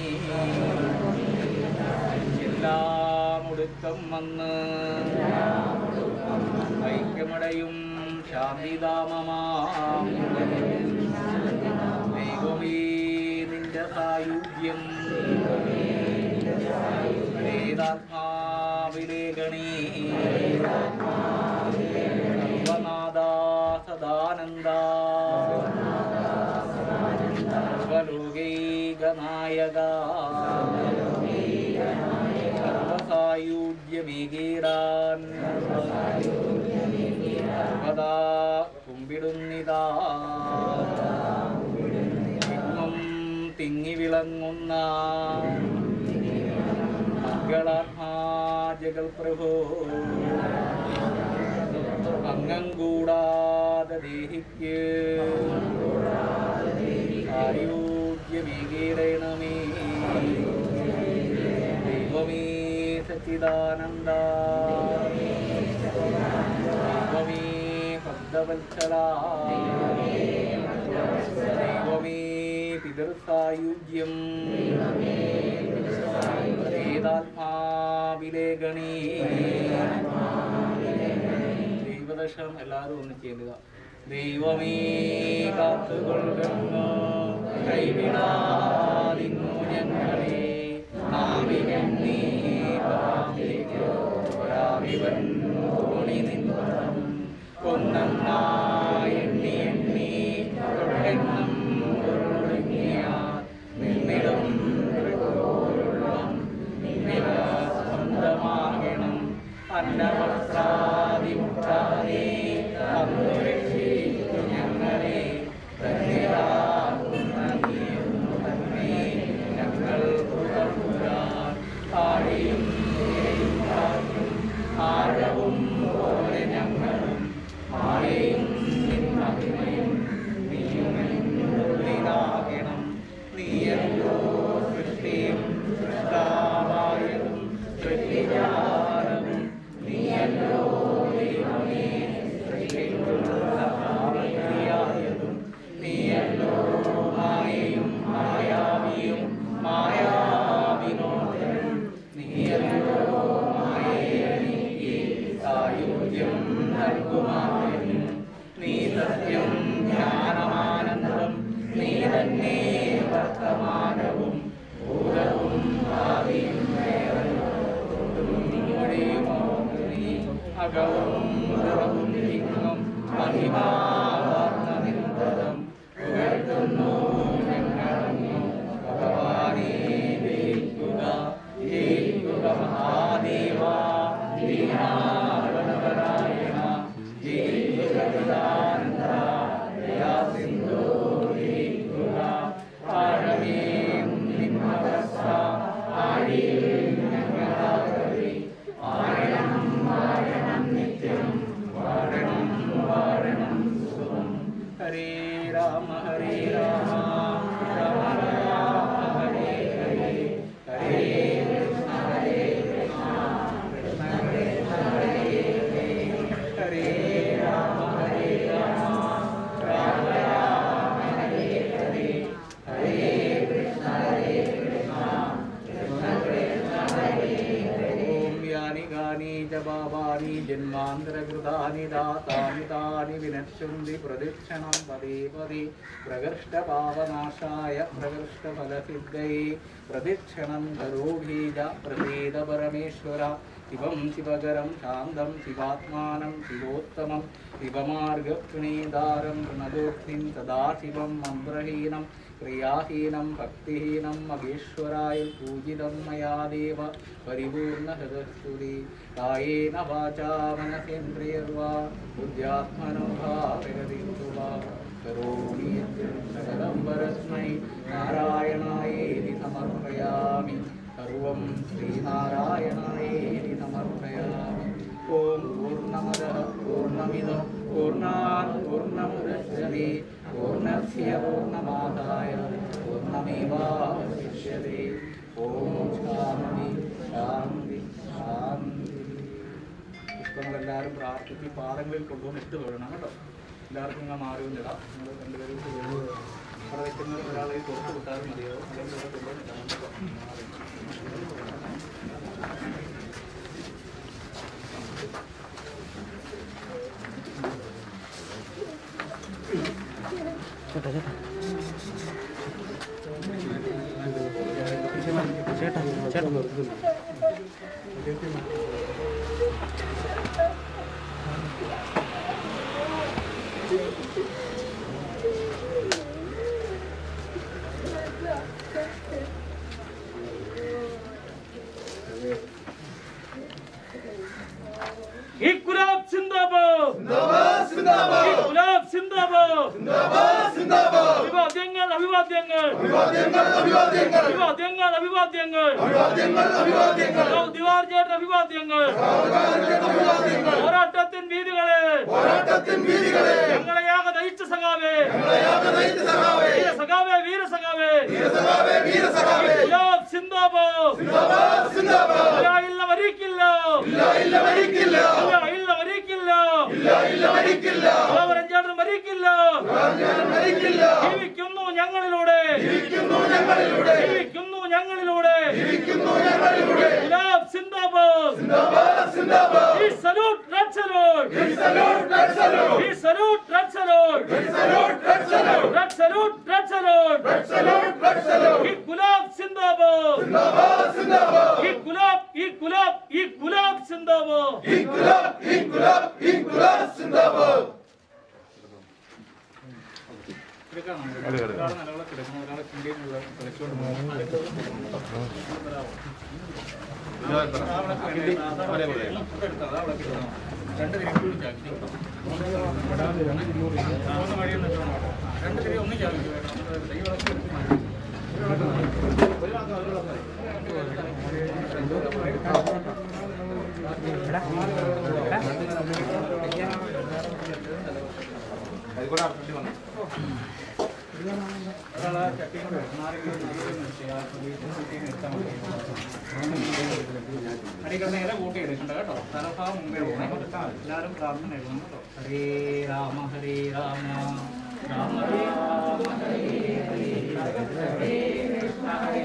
എല്ലാം ഒടുക്കം വന്ന് ഐക്യമടയും ശാന്തിദാമമാം ദൈവമേ നിന്റെ സായുജ്യം വേദാത്മാവിലേഖണേ സർവനാദാ സദാനന്ദ സർവലോകൈകനായക സർവസായുജ്യമേകീടാൻ സർവദാ കുമ്പിടുന്നിതാ എങ്ങും തിങ്ങി വിളങ്ങുന്ന മംഗളാത്മാ ജഗൽ പ്രഭോ അംഗം കൂടാതെ ദേഹിക്ക് ആരോഗ്യമേകീടണമേ ദൈവമേ സച്ചിദാനന്ദ ദൈവമേ ഭക്തവത്സല ദൈവമേ പിതൃസായുജ്യം വേദാത്മാവിലേഖണേ ദൈവദശം എല്ലാവരും ഒന്ന് ചെയ്യുക ദൈവമേ കാത്തുകൊള്ളുന്നു കൈവിടാതിന്നു ഞങ്ങളെ നാവിനെണ്ണി പ്രാപിക്കോരാവിവൻ തോണി നിന്നും കൊന്നെണ്ണായി എണ്ണി എണ്ണി തൊട്ടെണ്ണം ഒടുങ്ങിയ നിന്നിടും തൃക്കോരുള്ളം നിന്നിട സ്വന്തമാകണം അന്നവസ്ത്രാദി മുട്ടാതെ അന്നു രക്ഷിച്ചു ഞങ്ങളെ തന്നിരാകുന്ന നീയൊന്നു തന്നെ ഞങ്ങൾ പുറപുരാൻ ആടിയും ഇരയും കാറ്റും ആഴവും പോലെ ഞങ്ങളും മായയും നിന്നഹിമയും നീയുമെന്നുള്ളിലാകണം നീയല്ലോ സൃഷ്ടിയും സൃഷ്ടാവായതും സൃഷ്ടിജാലവും നീയല്ലോ ദൈവമേ സൃഷ്ടിക്കുള്ള ഭാവക്രിയായതും നീയല്ലോ മായയും മായാവിയും മായാവിനോദനും നീയല്ലോ മായയെ നീക്കി സായുജ്യം നൽകുമായും നീ സത്യം ജ്ഞാനമാനന്ദം നീ തന്നെ വർത്തമാനവും ഭൂതവും ഭാവിയും അകവും പുറവും ലിംഗം മഹിമാവർണ്ണനിന്തരം ഉയർത്തുന്നു ഞങ്ങളങ്ങു ഭഗവാനേ ജയിക്കുക ജയിക്കുക മഹാദേവ ദീനാവനവരായണ ജയിക്കുക സദാനന്ദ ദയാ സിന്ധു ജയിക്കുക ആഴമേ നിന്നവസ്ഥ ആഴിയിൽ ഞങ്ങളാകവി ആഴണം വാഴണം നിത്യം വാഴണം വാഴണം സുഖം ഹരേ രാമ ഹരേ രാമ രാമ രാമ ഹരേ ഹരേ ഹരേ കൃഷ്ണ ഹരേ കൃഷ്ണ കൃഷ്ണ കൃഷ്ണ ഹരേ ഹരേ ഹരേ രാമ ഹരേ രാമ രാമ രാമ ഹരേ ഹരേ ഹരേ കൃഷ്ണ ഹരേ കൃഷ്ണ കൃഷ്ണ കൃഷ്ണ ഹരേ ഹരേ ഓം യാനി ഗാനി ച പാപാനി ജന്മാന്തരകൃതാനി ദാതാനി താനി വിനശ്യന്തി പ്രദക്ഷിണം പദേ പദേ പ്രകൃഷ്ടപാപനാശായ പ്രകൃഷ്ടഫലസിദ്ധയേ പ്രദക്ഷിണം കരോഭീജ പ്രസീദ പരമേശ്വര ശിവം ശിവകരം ശാന്തം ശിവാത്മാനം ശിവോത്തമം ശിവമാർഗപ്രണീതാരം പ്രണതോക്തിം സദാശിവം മന്ത്രഹീനം ക്രിയാഹീനം ഭക്തിഹീനം മഹേശ്വരായ പൂജിതം മയാ ദേവ പരിപൂർണഹൃദസ്തുതി കായേന വാചാ മനസേന്ദ്രിയർവാ ബുദ്ധ്യാത്മനോ ഭാവയതിന്തു വാ കരോമി സകലം പരസ്മൈ നാരായണായേതി സമർപ്പയാമി സർവം ശ്രീനാരായണായേതി സമർപ്പയാമി ഓം പൂർണ്ണമദ പൂർണ്ണമിദം പൂർണ്ണാത് പൂർണ്ണമുദശ്യതി പൂർണ്ണസ്യ പൂർണ്ണമാദായ പൂർണ്ണമേവാവശിഷ്യത്തെ ഓം ശാന്തി ശാന്തി ശാന്തി പുഷ്പങ്ങളെല്ലാവരും പ്രാർത്ഥിച്ച് ഈ പാദങ്ങളിൽ കൊണ്ടുവന്ന് ഇട്ട് തൊഴണം കേട്ടോ എല്ലാവർക്കും ഇങ്ങനെ മാറിയൊന്നിടാം നിങ്ങൾ രണ്ടുപേരും അവിടെ വെക്കുന്നത് ഒരാളെ പുറത്ത് വിട്ടാലും മതിയോ അല്ലെങ്കിൽ ഇവിടെ കൊണ്ടുവന്നിട്ടാണ് ചേട്ടാ ചേട്ടാ ചേട്ടാ ഇൻകുലാബ് സിന്ദാബാദ് ഇൻകുലാബ് സിന്ദാബാദ് അഭിവാദ്യങ്ങൾ അഭിവാദ്യങ്ങൾ അഭിവാദ്യങ്ങൾ അഭിവാദ്യങ്ങൾ ദിവാർ ചേട്ടൻ അഭിവാദ്യങ്ങൾ പോരാട്ടത്തിൻ വീതികളെ ഞങ്ങളെയാക നയിച്ച സഖാവേ വീര സഖാവേ വീര സഖാവേ ഇൻകുലാബ് സിന്ദാബാദ് ഇല്ല ഇല്ല മരിക്കില്ല ഇല്ല ഇല്ല മരിക്കില്ല അവരഞ്ചാടും മരിക്കില്ല ജീവിക്കുന്നു ഞങ്ങളിലൂടെ ജീവിക്കുന്നു ഞങ്ങളിലൂടെ ഗുലാബ് സിന്ദാബാദ് ഈ സല്യൂട്ട് റെഡ് സല്യൂട്ട് ഈ salute red salute red salute red salute ഈ ഗുലാബ് സിന്ദാബാദ് ഈ ഗുലാബ് ഈ ഗുലാബ് ഈ ഗുലാബ് സിന്ദാബാദ് രണ്ട് തിരി കൂടി ചാക്കി ഒന്ന് വഴി രണ്ട് തിരി ഒന്ന് ചാക്കി ദൈവം അടിക്കുന്ന ഇല കൂട്ടിയെടുക്കണ്ട കേട്ടോ തലഭാഗം മുമ്പേ പോകണം എല്ലാവരും പ്രാർത്ഥന എഴുതണം കേട്ടോ ഹരേ രാമ ഹരേ രാമ രാമ രാമ ഹരേ ഹരേ ഹരേ കൃഷ്ണ ഹരേ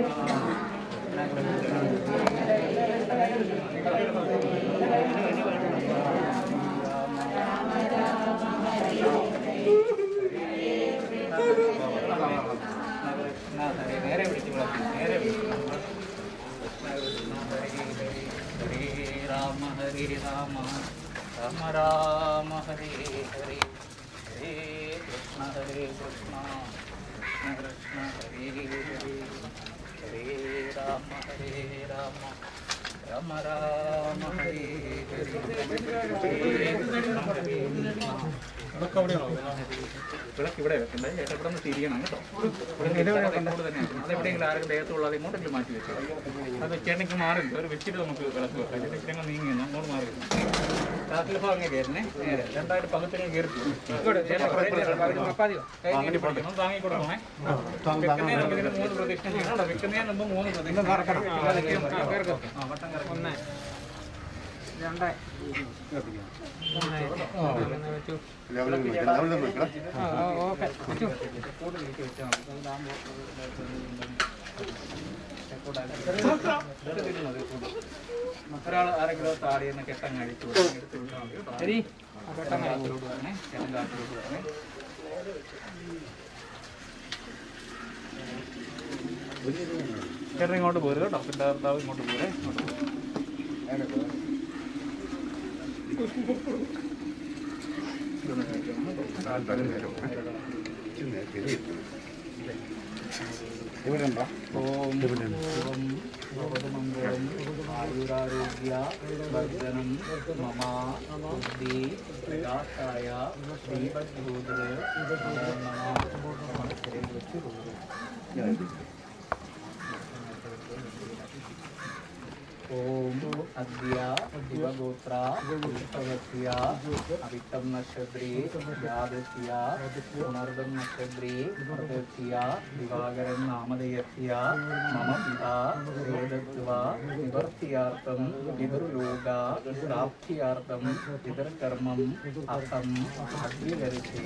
നേരെ പിടിച്ച് വിളക്കി നേരെ പിടിച്ച് ഹരേ രാമ ഹരേ രാമ രാമ രാമ ഹരേ ഹരേ ഹരേ കൃഷ്ണ ഹരേ കൃഷ്ണ കൃഷ്ണ കൃഷ്ണ ഹരേ ഹരേ ഹരേ രാമ ഹരേ രാമ രാമ രാമ ഹരേ ഹരേ വിളക്ക് അവിടെയാണോ വിളക്ക് ഇവിടെ വെക്കണ്ടേ ചേട്ടാ ഇവിടെ നിന്ന് തിരിയണം കേട്ടോ ഇവിടെ നില ഇങ്ങോട്ട് തന്നെ വെക്കണം. അതെവിടെയെങ്കിലും ആരെങ്കിലും ദേഹത്തുള്ളത് ഇങ്ങോട്ടെങ്കിലും മാറ്റി വെച്ചു അത് വെച്ചേണ്ടെങ്കിൽ മാറില്ല ഒരു വെച്ചിട്ട് നമുക്ക് വിളക്ക് വെക്കാം ഇതിന്റെ ഇച്ചിരി അങ്ങ് നീങ്ങി നിന്ന് അങ്ങോട്ട് മാറി രാത്രി ഭാഗം അങ്ങനെ കയറണേ നേരെ രണ്ടായിട്ട് പകുത്തിനെ കയറി താങ്ങി കൊടുക്കണേ വെക്കുന്നതിന് മുമ്പ് ഇതിന് മൂന്ന് പ്രദക്ഷിണം ചെയ്യണം കേട്ടോ. വെക്കുന്നതിന് മുമ്പ് മൂന്ന് പ്രദക്ഷിണം നടക്കണം ആ വട്ടം കറക്കണം ഒരാൾ ആരെങ്കിലും താടിയെന്ന് കെട്ടങ്ങ് അഴിച്ചു വിടണം. എടുത്ത് വിട്ടാൽ മതി കേട്ടോ. കെട്ടങ്ങ് കാത്തിലോട്ട് വരണേ കെട്ടൻ കാത്തിലോട്ട് വരണേ ചേട്ടൻ ഇങ്ങോട്ട് പോരുക കേട്ടോ പിന്നെ ഭർത്താവ് ഇങ്ങോട്ട് പോരെ ഇങ്ങോട്ട് പോരെ. ഓം ശിവം ഭഗവതമംഗളം ആയുരാരോഗ്യ വർദ്ധനം മമ ബുദ്ധി പ്രകാശായ ദീപജ്യോതിർ ഓം അദ്യ ദിവഗോത്ര ഉത്സവസ്യ അവിട്ടം നക്ഷത്രേ ദ്വാദശ്യ പുണർദം നക്ഷത്രേ പ്രദർശ്യ ദിവാകരൻ നാമധേയസ്യ മമ പിതാ വേദത്വ നിവർത്തിയാർത്ഥം പിതൃലോക പ്രാപ്തിയാർത്ഥം പിതൃകർമ്മം അഹം അഗ്നികരിച്ച്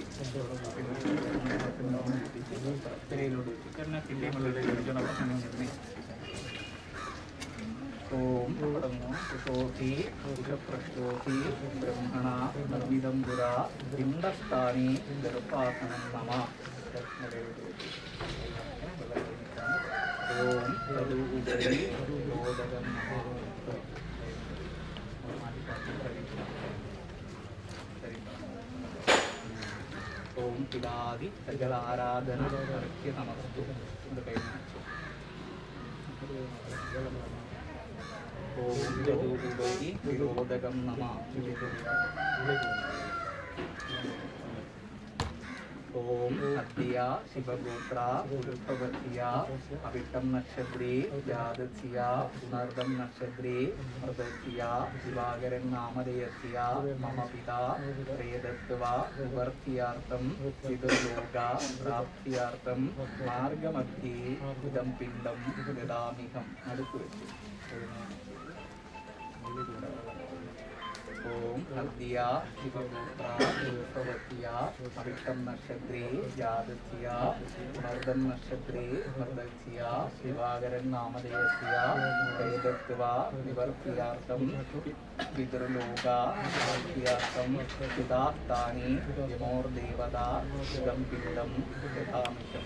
തിരയിലോട്ട് ചിക്കറിനെ പിന്നെയും വെള്ളത്തിൽ എടുക്കണം അപ്പം തന്നെ നിർണ്ണയി ഓം തുടങ്ങും കുശോധി കുശപ്രശ്നോധി ബ്രഹ്മണ നിർമ്മിതം പുര ബിംബസ്ഥാനി ഗർഭാസനം നമ ഓം തദുപരി രോദകം ഓം പിതാതി സകലാരാധന അർഘ്യ നമസ്തു ഇത് കഴിഞ്ഞു ഓം തദുപരി വിരോധകം നമ ഓം അദ്യ ശിവഗോത്ര ഉത്ഭവസ്യ അവിട്ടം നക്ഷത്രേ ജാതസ്യ നർദം നക്ഷത്രേ മൃതസ്യ ശിവാകരൻ നാമധേയസ്യ മമ പിതാ പ്രേതത്വ നിവർത്തിയാർത്ഥം പിതൃലോക പ്രാപ്തിയാർത്ഥം മാർഗമധ്യേ ഇതം പിണ്ഡം ദദാമിഹം അടുത്ത് വെച്ച് ഓം അദ്യ ശിവഗോത്ര ഉത്ഭവസ്യ അവിട്ടം നക്ഷത്രേ ജാതസ്യ മർദ്ദം നക്ഷത്രേ മർദ്ദസ്യ ശിവാകരൻ നാമധേയസ്യ വേദത്വ നിവർത്തിയാർത്ഥം പിതൃലോക നിവർത്തിയാർത്ഥം പിതാസ്ഥാനി യമോർദേവത ഇതം പിണ്ഡം യഥാമിഷം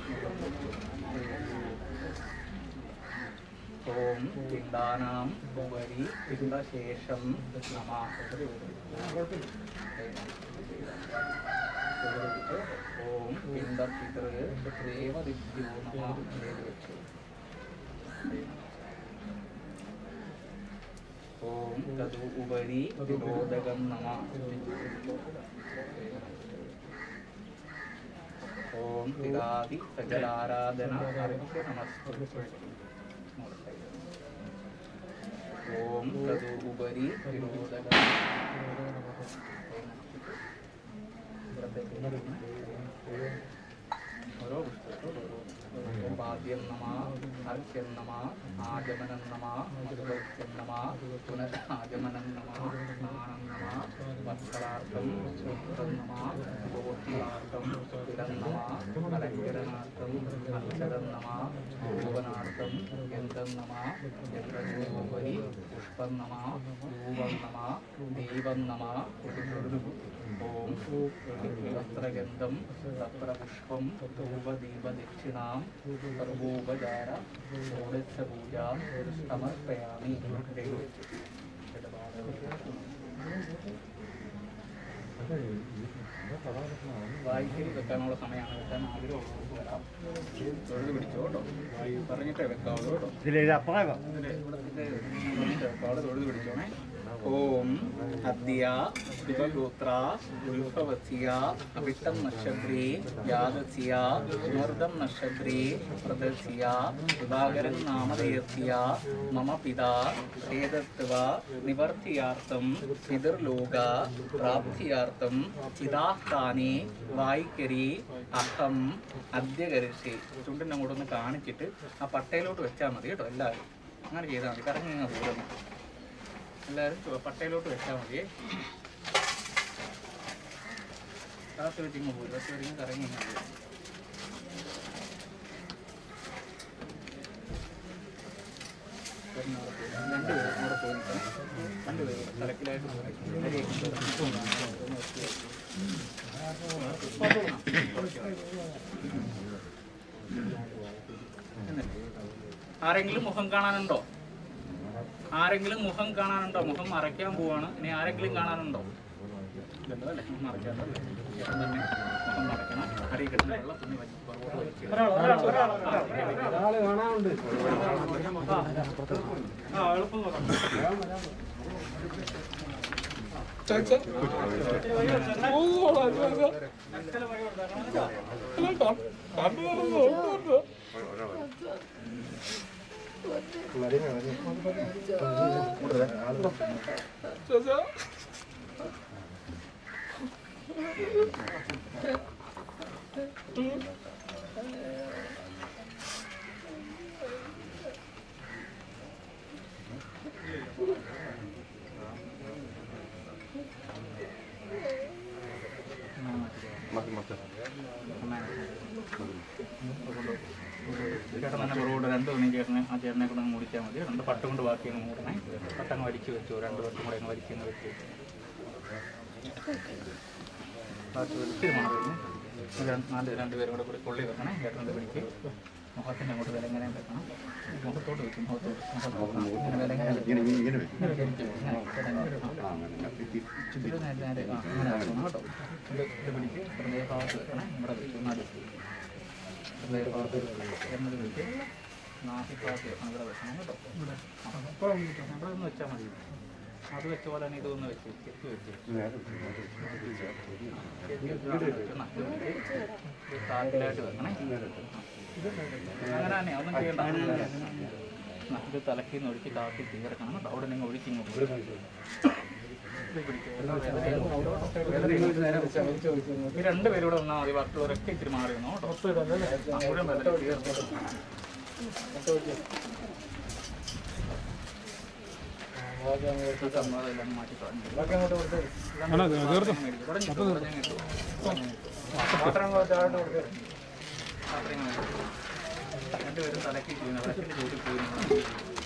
ഓം പിണ്ഡാനാം ഉപരി പിണ്ഡശേഷം നമ ഓം പിണ്ഡപിതൃ ദേവദിഭ്യോ നമ ഓം തദു ഉപരി വിരോധകം നമ ഓം പിതാതി സകലാരാധന അർഘ്യ നമസ്കൃത്യ ഓം തദു ഉപരി വിരോധകം ഓരോ പുസ്തകവും പാദ്യം നമ അർഘ്യം നമ ആഗമനം നമ മധുവത്യം നമ പുനരാഗമനം നമ സ്നാനം നമ വത്സരാർത്ഥം സൂത്രം നമ ഗോത്രാർത്ഥം ഇടം നമ അലങ്കരണാർത്ഥം അക്ഷരം നമ ഭൂവനാർത്ഥം യന്ത്രം നമ യന്ത്രോപരി പുഷ്പം നമ ധൂപം നമ ദീപം നമ ഓം വസ്ത്രഗന്ധം തത്ര പുഷ്പം ധൂപദീപദക്ഷിണാം സർവോപചാര ഷോഡശ പൂജ സമർപ്പയാമി വായിക്കൽ വെക്കാനുള്ള സമയമാണ് വെക്കാൻ ആഗ്രഹമുള്ളവർക്ക് വരാം തൊഴുത് പിടിച്ചോ കേട്ടോ പറഞ്ഞിട്ടേ വെക്കാവുള്ളൂ കേട്ടോ ഇവിടെ തൊഴുത് പിടിച്ചോണേ ഓം അദ്യ ശിവഗോത്ര ഉത്ഭവസ്യ അവിട്ടം നക്ഷത്രേ ജാതസ്യ മർദ്ദം നക്ഷത്രേ പ്രദസ്യ സുധാകരൻ നാമധേയസ്യ മമ പിതാ ഏതത്വ നിവർത്തിയാർത്ഥം പിതൃലോക പ്രാപ്തിയാർത്ഥം ചിതാസ്ഥാനെ വായിക്കരി അഹം അദ്യ കരിഷി ചുണ്ടിൻ്റെ അങ്ങോട്ട് ഒന്ന് കാണിച്ചിട്ട് ആ പട്ടയിലോട്ട് വെച്ചാൽ മതി കേട്ടോ എല്ലാവരും അങ്ങനെ ചെയ്താൽ മതി കറങ്ങി അങ്ങ് പോരുന്നു എല്ലാവരും ചുവ- പട്ടയിലോട്ട് വെച്ചാൽ മതിയേ കാത്ത് വെച്ച് ഇങ്ങ് പോരും കാത്ത് വരിങ്ങ് കറങ്ങി ഇങ്ങ് പോരും രണ്ടുപേരും അവിടെ പോയി നിൽക്കണം രണ്ടുപേരും തലക്കിലായിട്ട് പോയി അരിയൊക്കെ വെച്ച് ആരെങ്കിലും മുഖം കാണാനുണ്ടോ ആരെങ്കിലും മുഖം കാണാനുണ്ടോ മുഖം മറയ്ക്കാൻ പോവാണ് ഇനി ആരെങ്കിലും കാണാനുണ്ടോ ഇല്ലല്ലോ അല്ലേ മറയ്ക്കാണ്ടല്ലേ ചേട്ടൻ തന്നെ മുഖം മറയ്ക്കണം അരി കിട്ടുന്ന വെള്ളം തുണി വെച്ച് പുറകോട്ട് വലിച്ച് ഒരാള് കാണാനുണ്ട് ചേട്ടൻ തന്നെ പുറകോട്ട് രണ്ട് തുണി ചേട്ടനെ ആ ചേട്ടനെ കൊണ്ട് അങ്ങ് മുടിച്ചാൽ മതി രണ്ട് പട്ട് കൊണ്ട് ബാക്കി അങ്ങ് മൂടണേ പട്ടങ്ങ് വലിച്ചു വെച്ചു രണ്ട് പട്ടും കൂടെ അങ്ങ് വലിച്ചങ്ങ് വെച്ചു ബാക്കി വലിച്ചിട്ട് മണം വരുന്നു രണ്ട് നാല് രണ്ടുപേരും കൂടെ കൂടി കൊള്ളി വെക്കണേ ചേട്ടൻ്റെ പിടിക്ക് മുഖത്തിന് അങ്ങോട്ട് വിലങ്ങനെ വെക്കണം മുഖത്തോട്ട് വെക്കും മുഖത്തോട്ട് മുഖത്തോട്ട് ഇങ്ങനെ വിലങ്ങനെ വെക്കും. ഇങ്ങനെ ഇങ്ങനെ ശരിക്കും ഇങ്ങനെ വിലങ്ങനെ. ആ. ചുറ്റിലും നേരെ നേരെ ആ അങ്ങനെ വെക്കണം കേട്ടോ ഇത് ഇത് പിടിച്ച് ഹൃദയഭാഗത്ത് വെക്കണം ഇവിടെ വെക്കും നടുക്ക് ഹൃദയഭാഗത്ത് എന്നത് വെച്ച് നാസിഭാഗത്ത് വെക്കണം ഇവിടെ വെക്കണം കേട്ടോ ഇവിടെ ആ. ഇവിടെ ഒന്ന് വെച്ചാൽ മതി അത് വെച്ച പോലെ തന്നെ ഇതൊന്ന് വെച്ച് ചെത്തി വെച്ച് കാട്ടിലായിട്ട് വെക്കണേ അങ്ങനെ തന്നെ ഒന്നും ചെയ്യണ്ട ആ, ഇത് തലക്കിൽ നിന്ന് ഒഴിച്ച് കാട്ടി തീർക്കണം കേട്ടോ അവിടെ നിങ്ങൾ ഒഴിച്ച് ഇങ്ങോട്ട് ഇത് പിടിക്ക്. ഈ രണ്ട് പേരും കൂടെ വന്നാൽ മതി ബാക്കിയുള്ളവരൊക്കെ ഇച്ചിരി മാറി വന്നോ കേട്ടോ ആ, മുഴുവൻ വെള്ളം തീർക്കണം സമ്മതം മാറ്റി രണ്ടുപേരും തലക്കി ചെയ്യുന്നു വിളക്കിന്റെ ചൂട്ടിൽ പോയിരുന്നു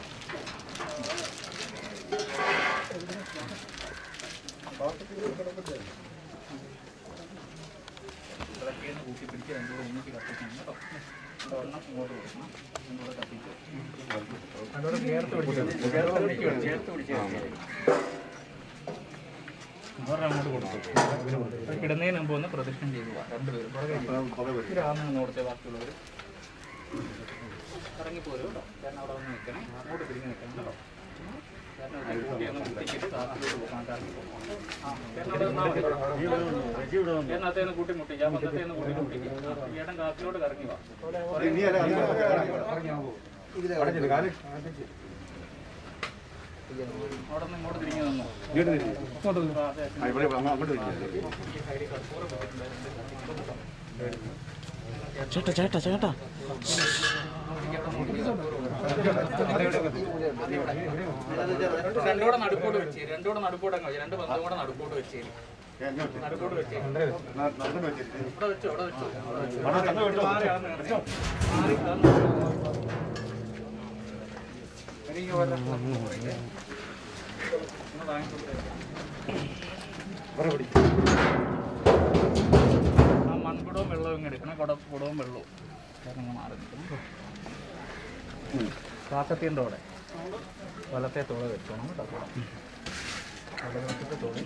വിളക്കിന്ന് കൂട്ടി പിടിച്ച് രണ്ടുകൂടെ ഒന്നിച്ച് കത്തിക്കണം കേട്ടോ ഒരെണ്ണം ഇങ്ങോട്ട് കൊടുക്കണം രണ്ടുകൂടെ കത്തിച്ച് രണ്ടുകൂടെ ചേർത്ത് പിടിച്ചു ചേർത്ത് പിടിക്കുകയാണ് ചേർത്ത് പിടിച്ചു ഒരെണ്ണം അങ്ങോട്ട് കൊടുത്തു കിടന്നതിന് മുമ്പ് ഒന്ന് പ്രദക്ഷിണം ചെയ്തു പോവാം രണ്ടുപേരും പുറകെ ഇരിക്കും. ഇവരാണെന്ന് നോടത്തെ ബാക്കിയുള്ളവർ ഇറങ്ങിപ്പോരും കേട്ടോ ചേട്ടൻ അവിടെ വന്ന് നിൽക്കണേ അങ്ങോട്ട് തിരിഞ്ഞ് നിൽക്കണം കേട്ടോ ചേട്ടൻ ഒരു കൂട്ടി ഒന്ന് കുത്തിച്ചിട്ട് കാട്ടിലോട്ട് പോകാൻ ഇറങ്ങി പോകും ആ ചേട്ടൻ അവിടെ നിന്നാൽ മതി ചേട്ടനകത്തേന്ന് കൂട്ടി മുട്ടിക്കുക പത്തത്തേന്ന് കൂട്ടി മുട്ടിക്കുക ആ, ചേട്ടൻ കാട്ടിലോട്ട് കറങ്ങി വാ അവിടെ നിന്ന് ഇങ്ങോട്ട് തിരിഞ്ഞു നിന്നോ ആ, അതെ. ഈ സൈഡിൽ കർപ്പൂരം വെച്ചിട്ടുണ്ടായിരുന്നു. ചേട്ടാ ചേട്ടാ ചേട്ടാ രണ്ടോടെ നടുക്കോട് വെച്ച് രണ്ടോടെ നടുക്കോട് അങ്ങ് വെച്ച് രണ്ട് പന്തും കൂടെ നടുക്കോട് വെച്ച് നടുക്കോട് വെച്ച് ഇവിടെ വെച്ചോ ഇവിടെ വെച്ചോ അവിടെ വെച്ചോ. മാറി ആന്ന് കിടന്നേ. മാറി കിടന്ന്. എനിക്ക് വല്ല ഒന്ന് വാങ്ങിക്കൊടുത്തേ. ആ മൺകുടവും വെള്ളവും ഇങ്ങ് എടുക്കണം കുട കുടവും വെള്ളവും ചേട്ടൻ ഇങ്ങ് മാറി നിൽക്കണം കാക്കത്തിൻ്റെ അവിടെ വലത്തെ തോള വെച്ചോണം കേട്ടോ വലത്തെ തോളി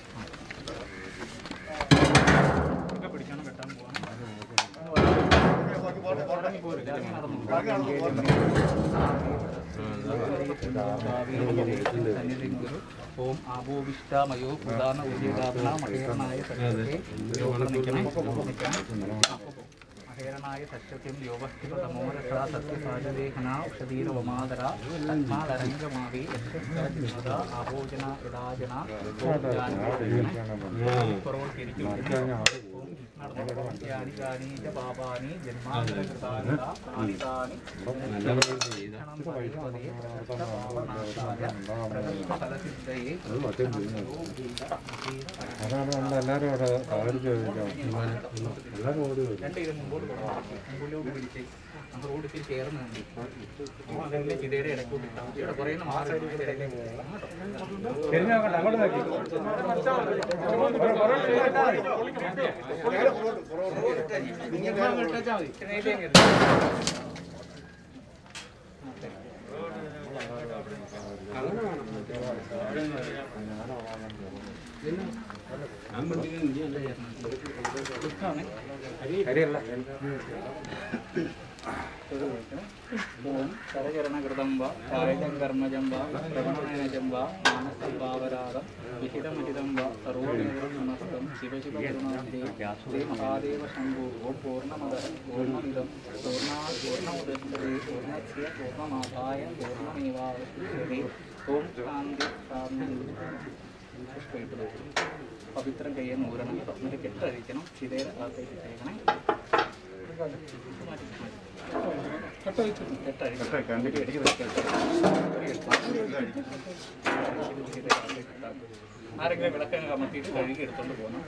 ഒക്കെ പിടിക്കണം വെട്ടാൻ പോകണം ഓം ആഭോവിഷ്ടാമയോ പ്രധാന ഉദ്യോഗാത്മ മഹേരണായ സത്യത്തെ നിൽക്കണേ നിൽക്കണേ അഹേരണായ സത്യത്യം യോഗസ്ഥിതമോ രസാ സത്യസാജദേഹന ഔഷധീരവമാതര തന്മാലരംഗമാവി യക്ഷസ്തമത ആഭോജന ഇടാജന യാനി കാനി ച പാപാനി ജന്മാന്തരകൃതാനി താനി താനി ക്ഷണം പതിപതേ പ്രകൃതപാപനാശായ പ്രകൃതഫലസിദ്ധയേ രണ്ട് ഇത് മുമ്പോട്ട് കൊടുക്കണം മുമ്പിലോട്ട് പിടിച്ച് ആ റോഡ് ഇത്തിരി ചേർന്ന് നിന്ന്. അപ്പോൾ അതല്ലേ ചിതയുടെ ഇടയ്ക്കോട്ട് ഇട്ടാൽ മതി. ഇവിടെ കുറേ മാറി ഇടയിലേക്ക് ഓം കരചരണകൃതം വ കായികം കർമ്മജം വ പ്രവണനയനജം വ മാനസംഭാവരാഗം വിഹിതമഹിതം വ സർവോപേതം നമസ്തം ശിവശിവ കരുണാബ്ദേ ശ്രീ മഹാദേവ ശംഭു ഓം പൂർണ്ണമത പൂർണ്ണമിതം പൂർണ്ണാ പൂർണ്ണമുദേ പൂർണ്ണസ്യ പൂർണ്ണമാതായ പൂർണ്ണമേവാവശിഷ്യതേ ഓം ശാന്തി ശാന്തി പുഷ്പയിട്ട് വെച്ചു പവിത്രം കയ്യെ നൂരണം കേട്ടോ എന്നിട്ട് കെട്ടഴിക്കണം ചിതയുടെ അകത്തേക്ക് ചേക്കണേ ആരെങ്കിലും വിളക്കങ്ങ് കമത്തിയിട്ട് കഴുകി എടുത്തോണ്ട് പോകണം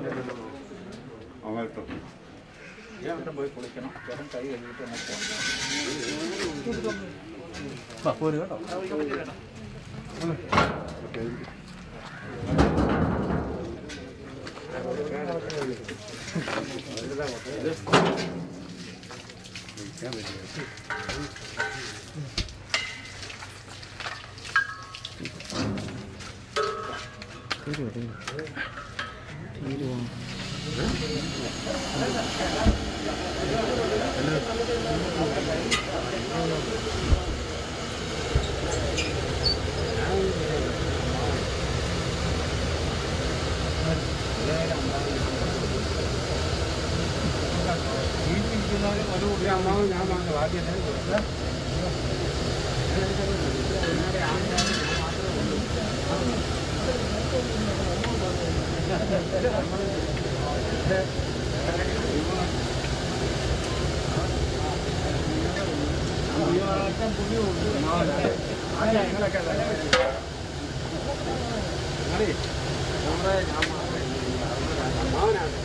ചേട്ടൻ പോയി കുളിക്കണം ചേട്ടൻ കൈ കഴുകിയിട്ട് വന്നാൽ പോരും കേട്ടോ തീരുവോ തീരുവോ ഞാൻ